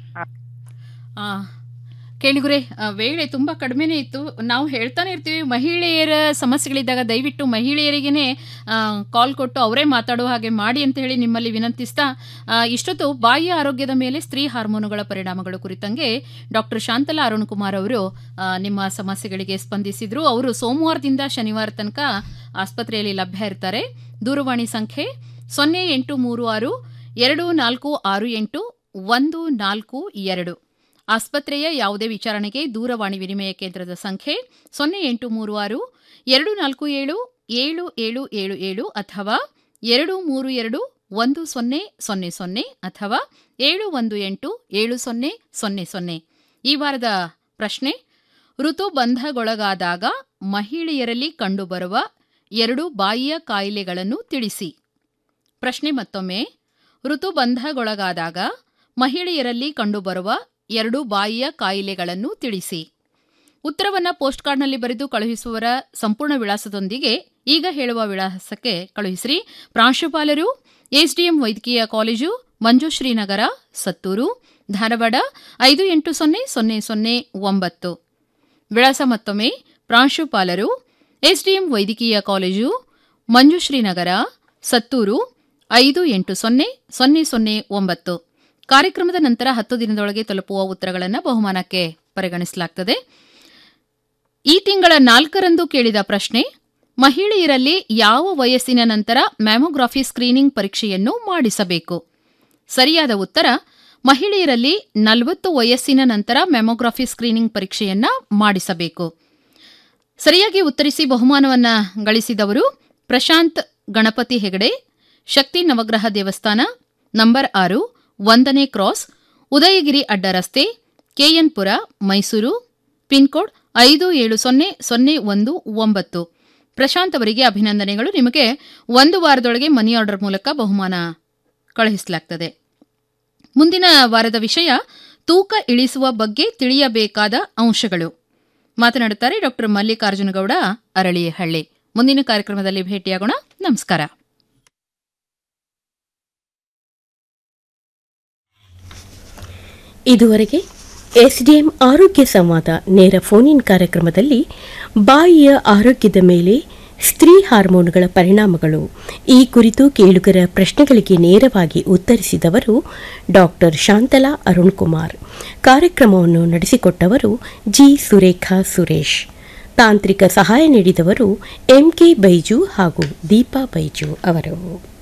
ಆ, ಕೇಳಿಗುರೆ ಆ, ವೇಳೆ ತುಂಬ ಕಡಿಮೆನೇ ಇತ್ತು ನಾವು ಹೇಳ್ತಾನೆ ಇರ್ತೀವಿ ಮಹಿಳೆಯರ ಸಮಸ್ಯೆಗಳಿದ್ದಾಗ ದಯವಿಟ್ಟು ಮಹಿಳೆಯರಿಗೇ ಕಾಲ್ ಕೊಟ್ಟು ಅವರೇ ಮಾತಾಡೋ ಹಾಗೆ ಮಾಡಿ ಅಂತ ಹೇಳಿ ನಿಮ್ಮಲ್ಲಿ ವಿನಂತಿಸ್ತಾ ಆ, ಇಷ್ಟೊತ್ತು ಬಾಯಿಯ ಆರೋಗ್ಯದ ಮೇಲೆ ಸ್ತ್ರೀ ಹಾರ್ಮೋನುಗಳ ಪರಿಣಾಮಗಳು ಕುರಿತಂಗೆ ಡಾಕ್ಟರ್ ಶಾಂತಲಾ ಅರುಣ್ ಕುಮಾರ್ ಅವರು ಆ, ನಿಮ್ಮ ಸಮಸ್ಯೆಗಳಿಗೆ ಸ್ಪಂದಿಸಿದ್ರು ಅವರು ಸೋಮವಾರದಿಂದ ಶನಿವಾರ ತನಕ ಆಸ್ಪತ್ರೆಯಲ್ಲಿ ಲಭ್ಯ ಇರ್ತಾರೆ ದೂರವಾಣಿ ಸಂಖ್ಯೆ ಸೊನ್ನೆ ಎಂಟು ಮೂರು ಆರು ಎರಡು ನಾಲ್ಕು ಆರು ಎಂಟು ಒಂದು ನಾಲ್ಕು ಎರಡು ಆಸ್ಪತ್ರೆಯ ಯಾವುದೇ ವಿಚಾರಣೆಗೆ ದೂರವಾಣಿ ವಿನಿಮಯ ಕೇಂದ್ರದ ಸಂಖ್ಯೆ ಸೊನ್ನೆ ಎಂಟು ಮೂರು ಆರು ಎರಡು ನಾಲ್ಕು ಏಳು ಏಳು ಏಳು ಏಳು ಏಳು ಅಥವಾ ಎರಡು ಮೂರು ಎರಡು ಒಂದು ಸೊನ್ನೆ ಸೊನ್ನೆ ಸೊನ್ನೆ ಅಥವಾ ಏಳು ಒಂದು ಎಂಟು ಏಳು ಸೊನ್ನೆ ಸೊನ್ನೆ ಸೊನ್ನೆ ಈ ವಾರದ ಪ್ರಶ್ನೆ ಋತುಬಂಧಗೊಳಗಾದಾಗ ಮಹಿಳೆಯರಲ್ಲಿ ಕಂಡುಬರುವ ಎರಡು ಬಾಯಿಯ ಕಾಯಿಲೆಗಳನ್ನು ತಿಳಿಸಿ ಪ್ರಶ್ನೆ ಮತ್ತೊಮ್ಮೆ ಋತುಬಂಧಗೊಳಗಾದಾಗ ಮಹಿಳೆಯರಲ್ಲಿ ಕಂಡುಬರುವ ಎರಡು ಬಾಯಿಯ ಕಾಯಿಲೆಗಳನ್ನು ತಿಳಿಸಿ ಉತ್ತರವನ್ನು ಪೋಸ್ಟ್ ಕಾರ್ಡ್ನಲ್ಲಿ ಬರೆದು ಕಳುಹಿಸುವವರ ಸಂಪೂರ್ಣ ವಿಳಾಸದೊಂದಿಗೆ ಈಗ ಹೇಳುವ ವಿಳಾಸಕ್ಕೆ ಕಳುಹಿಸಿರಿ ಪ್ರಾಂಶುಪಾಲರು ಎಸ್ಡಿಎಂ ವೈದ್ಯಕೀಯ ಕಾಲೇಜು ಮಂಜುಶ್ರೀ ನಗರ ಸತ್ತೂರು ಧಾರವಾಡ ಐದು ಎಂಟು ಸೊನ್ನೆ ಸೊನ್ನೆ ಸೊನ್ನೆ ಒಂಬತ್ತು ವಿಳಾಸ ಮತ್ತೊಮ್ಮೆ ಪ್ರಾಂಶುಪಾಲರು ಎಸ್ಡಿಎಂ ವೈದ್ಯಕೀಯ ಕಾಲೇಜು ಮಂಜುಶ್ರೀ ನಗರ ಸತ್ತೂರು ಐದು ಎಂಟು ಸೊನ್ನೆ ಸೊನ್ನೆ ಸೊನ್ನೆ ಒಂಬತ್ತು ಕಾರ್ಯಕ್ರಮದ ನಂತರ ಹತ್ತು ದಿನದೊಳಗೆ ತಲುಪುವ ಉತ್ತರಗಳನ್ನು ಬಹುಮಾನಕ್ಕೆ ಪರಿಗಣಿಸಲಾಗುತ್ತದೆ ಈ ತಿಂಗಳ ನಾಲ್ಕರಂದು ಕೇಳಿದ ಪ್ರಶ್ನೆ ಮಹಿಳೆಯರಲ್ಲಿ ಯಾವ ವಯಸ್ಸಿನ ನಂತರ ಮ್ಯಾಮೋಗ್ರಾಫಿ ಸ್ಕ್ರೀನಿಂಗ್ ಪರೀಕ್ಷೆಯನ್ನು ಮಾಡಿಸಬೇಕು ಸರಿಯಾದ ಉತ್ತರ ಮಹಿಳೆಯರಲ್ಲಿ ನಲವತ್ತು ವಯಸ್ಸಿನ ನಂತರ ಮ್ಯಾಮೋಗ್ರಾಫಿ ಸ್ಕ್ರೀನಿಂಗ್ ಪರೀಕ್ಷೆಯನ್ನ ಮಾಡಿಸಬೇಕು ಸರಿಯಾಗಿ ಉತ್ತರಿಸಿ ಬಹುಮಾನವನ್ನ ಗಳಿಸಿದವರು ಪ್ರಶಾಂತ್ ಗಣಪತಿ ಹೆಗಡೆ ಶಕ್ತಿ ನವಗ್ರಹ ದೇವಸ್ಥಾನ ನಂಬರ್ ಆರು ಒಂದನೇ ಕ್ರಾಸ್ ಉದಯಗಿರಿ ಅಡ್ಡ ರಸ್ತೆ ಕೆಎನ್ಪುರ ಮೈಸೂರು ಪಿನ್ಕೋಡ್ ಐದು ಏಳು ಸೊನ್ನೆ ಸೊನ್ನೆ ಒಂದು ಒಂಬತ್ತು ಪ್ರಶಾಂತ್ ಅವರಿಗೆ ಅಭಿನಂದನೆಗಳು ನಿಮಗೆ ಒಂದು ವಾರದೊಳಗೆ ಮನಿ ಆರ್ಡರ್ ಮೂಲಕ ಬಹುಮಾನ ಕಳುಹಿಸಲಾಗ್ತದೆ ಮುಂದಿನ ವಾರದ ವಿಷಯ ತೂಕ ಇಳಿಸುವ ಬಗ್ಗೆ ತಿಳಿಯಬೇಕಾದ ಅಂಶಗಳು ಮಾತನಾಡುತ್ತಾರೆ ಡಾಕ್ಟರ್ ಮಲ್ಲಿಕಾರ್ಜುನ ಗೌಡ ಅರಳಿಹಳ್ಳಿ ಮುಂದಿನ ಕಾರ್ಯಕ್ರಮದಲ್ಲಿ ಭೇಟಿಯಾಗೋಣ ನಮಸ್ಕಾರ ಇದುವರೆಗೆ ಎಸ್ಡಿಎಂ ಆರೋಗ್ಯ ಸಂವಾದ ನೇರ ಫೋನ್ ಇನ್ ಕಾರ್ಯಕ್ರಮದಲ್ಲಿ ಬಾಯಿಯ ಆರೋಗ್ಯದ ಮೇಲೆ ಸ್ತ್ರೀ ಹಾರ್ಮೋನ್ಗಳ ಪರಿಣಾಮಗಳು ಈ ಕುರಿತು ಕೇಳುಗರ ಪ್ರಶ್ನೆಗಳಿಗೆ ನೇರವಾಗಿ ಉತ್ತರಿಸಿದವರು ಡಾಕ್ಟರ್ ಶಾಂತಲಾ ಅರುಣ್ ಕುಮಾರ್ ಕಾರ್ಯಕ್ರಮವನ್ನು ನಡೆಸಿಕೊಟ್ಟವರು ಜಿ ಸುರೇಖಾ ಸುರೇಶ್ ತಾಂತ್ರಿಕ ಸಹಾಯ ನೀಡಿದವರು ಎಂಕೆ ಬೈಜು ಹಾಗೂ ದೀಪಾ ಬೈಜು ಅವರು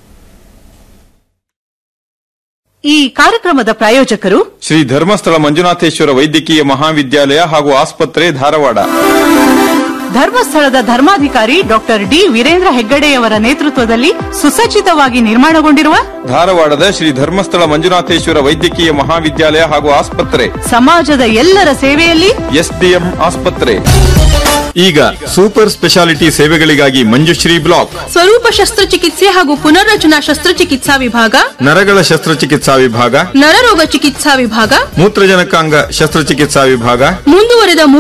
ಈ ಕಾರ್ಯಕ್ರಮದ ಪ್ರಾಯೋಜಕರು ಶ್ರೀ ಧರ್ಮಸ್ಥಳ ಮಂಜುನಾಥೇಶ್ವರ ವೈದ್ಯಕೀಯ ಮಹಾವಿದ್ಯಾಲಯ ಹಾಗೂ ಆಸ್ಪತ್ರೆ ಧಾರವಾಡ ಧರ್ಮಸ್ಥಳದ ಧರ್ಮಾಧಿಕಾರಿ ಡಾಕ್ಟರ್ ಡಿ ವೀರೇಂದ್ರ ಹೆಗ್ಗಡೆಯವರ ನೇತೃತ್ವದಲ್ಲಿ ಸುಸಜ್ಜಿತವಾಗಿ ನಿರ್ಮಾಣಗೊಂಡಿರುವ ಧಾರವಾಡದ ಶ್ರೀ ಧರ್ಮಸ್ಥಳ ಮಂಜುನಾಥೇಶ್ವರ ವೈದ್ಯಕೀಯ ಮಹಾವಿದ್ಯಾಲಯ ಹಾಗೂ ಆಸ್ಪತ್ರೆ ಸಮಾಜದ ಎಲ್ಲರ ಸೇವೆಯಲ್ಲಿ ಎಸ್ಡಿಎಂ ಆಸ್ಪತ್ರೆ ಈಗ ಸೂಪರ್ ಸ್ಪೆಷಾಲಿಟಿ ಸೇವೆಗಳಿಗಾಗಿ ಮಂಜುಶ್ರೀ ಬ್ಲಾಕ್ ಸ್ವರೂಪ ಶಸ್ತ್ರಚಿಕಿತ್ಸೆ ಹಾಗೂ ಪುನರ್ರಚನಾ ಶಸ್ತ್ರಚಿಕಿತ್ಸಾ ವಿಭಾಗ ನರಗಳ ಶಸ್ತ್ರಚಿಕಿತ್ಸಾ ವಿಭಾಗ ನರರೋಗ ಚಿಕಿತ್ಸಾ ವಿಭಾಗ ಮೂತ್ರಜನಕಾಂಗ ಶಸ್ತ್ರಚಿಕಿತ್ಸಾ ವಿಭಾಗ ಮುಂದುವರೆದ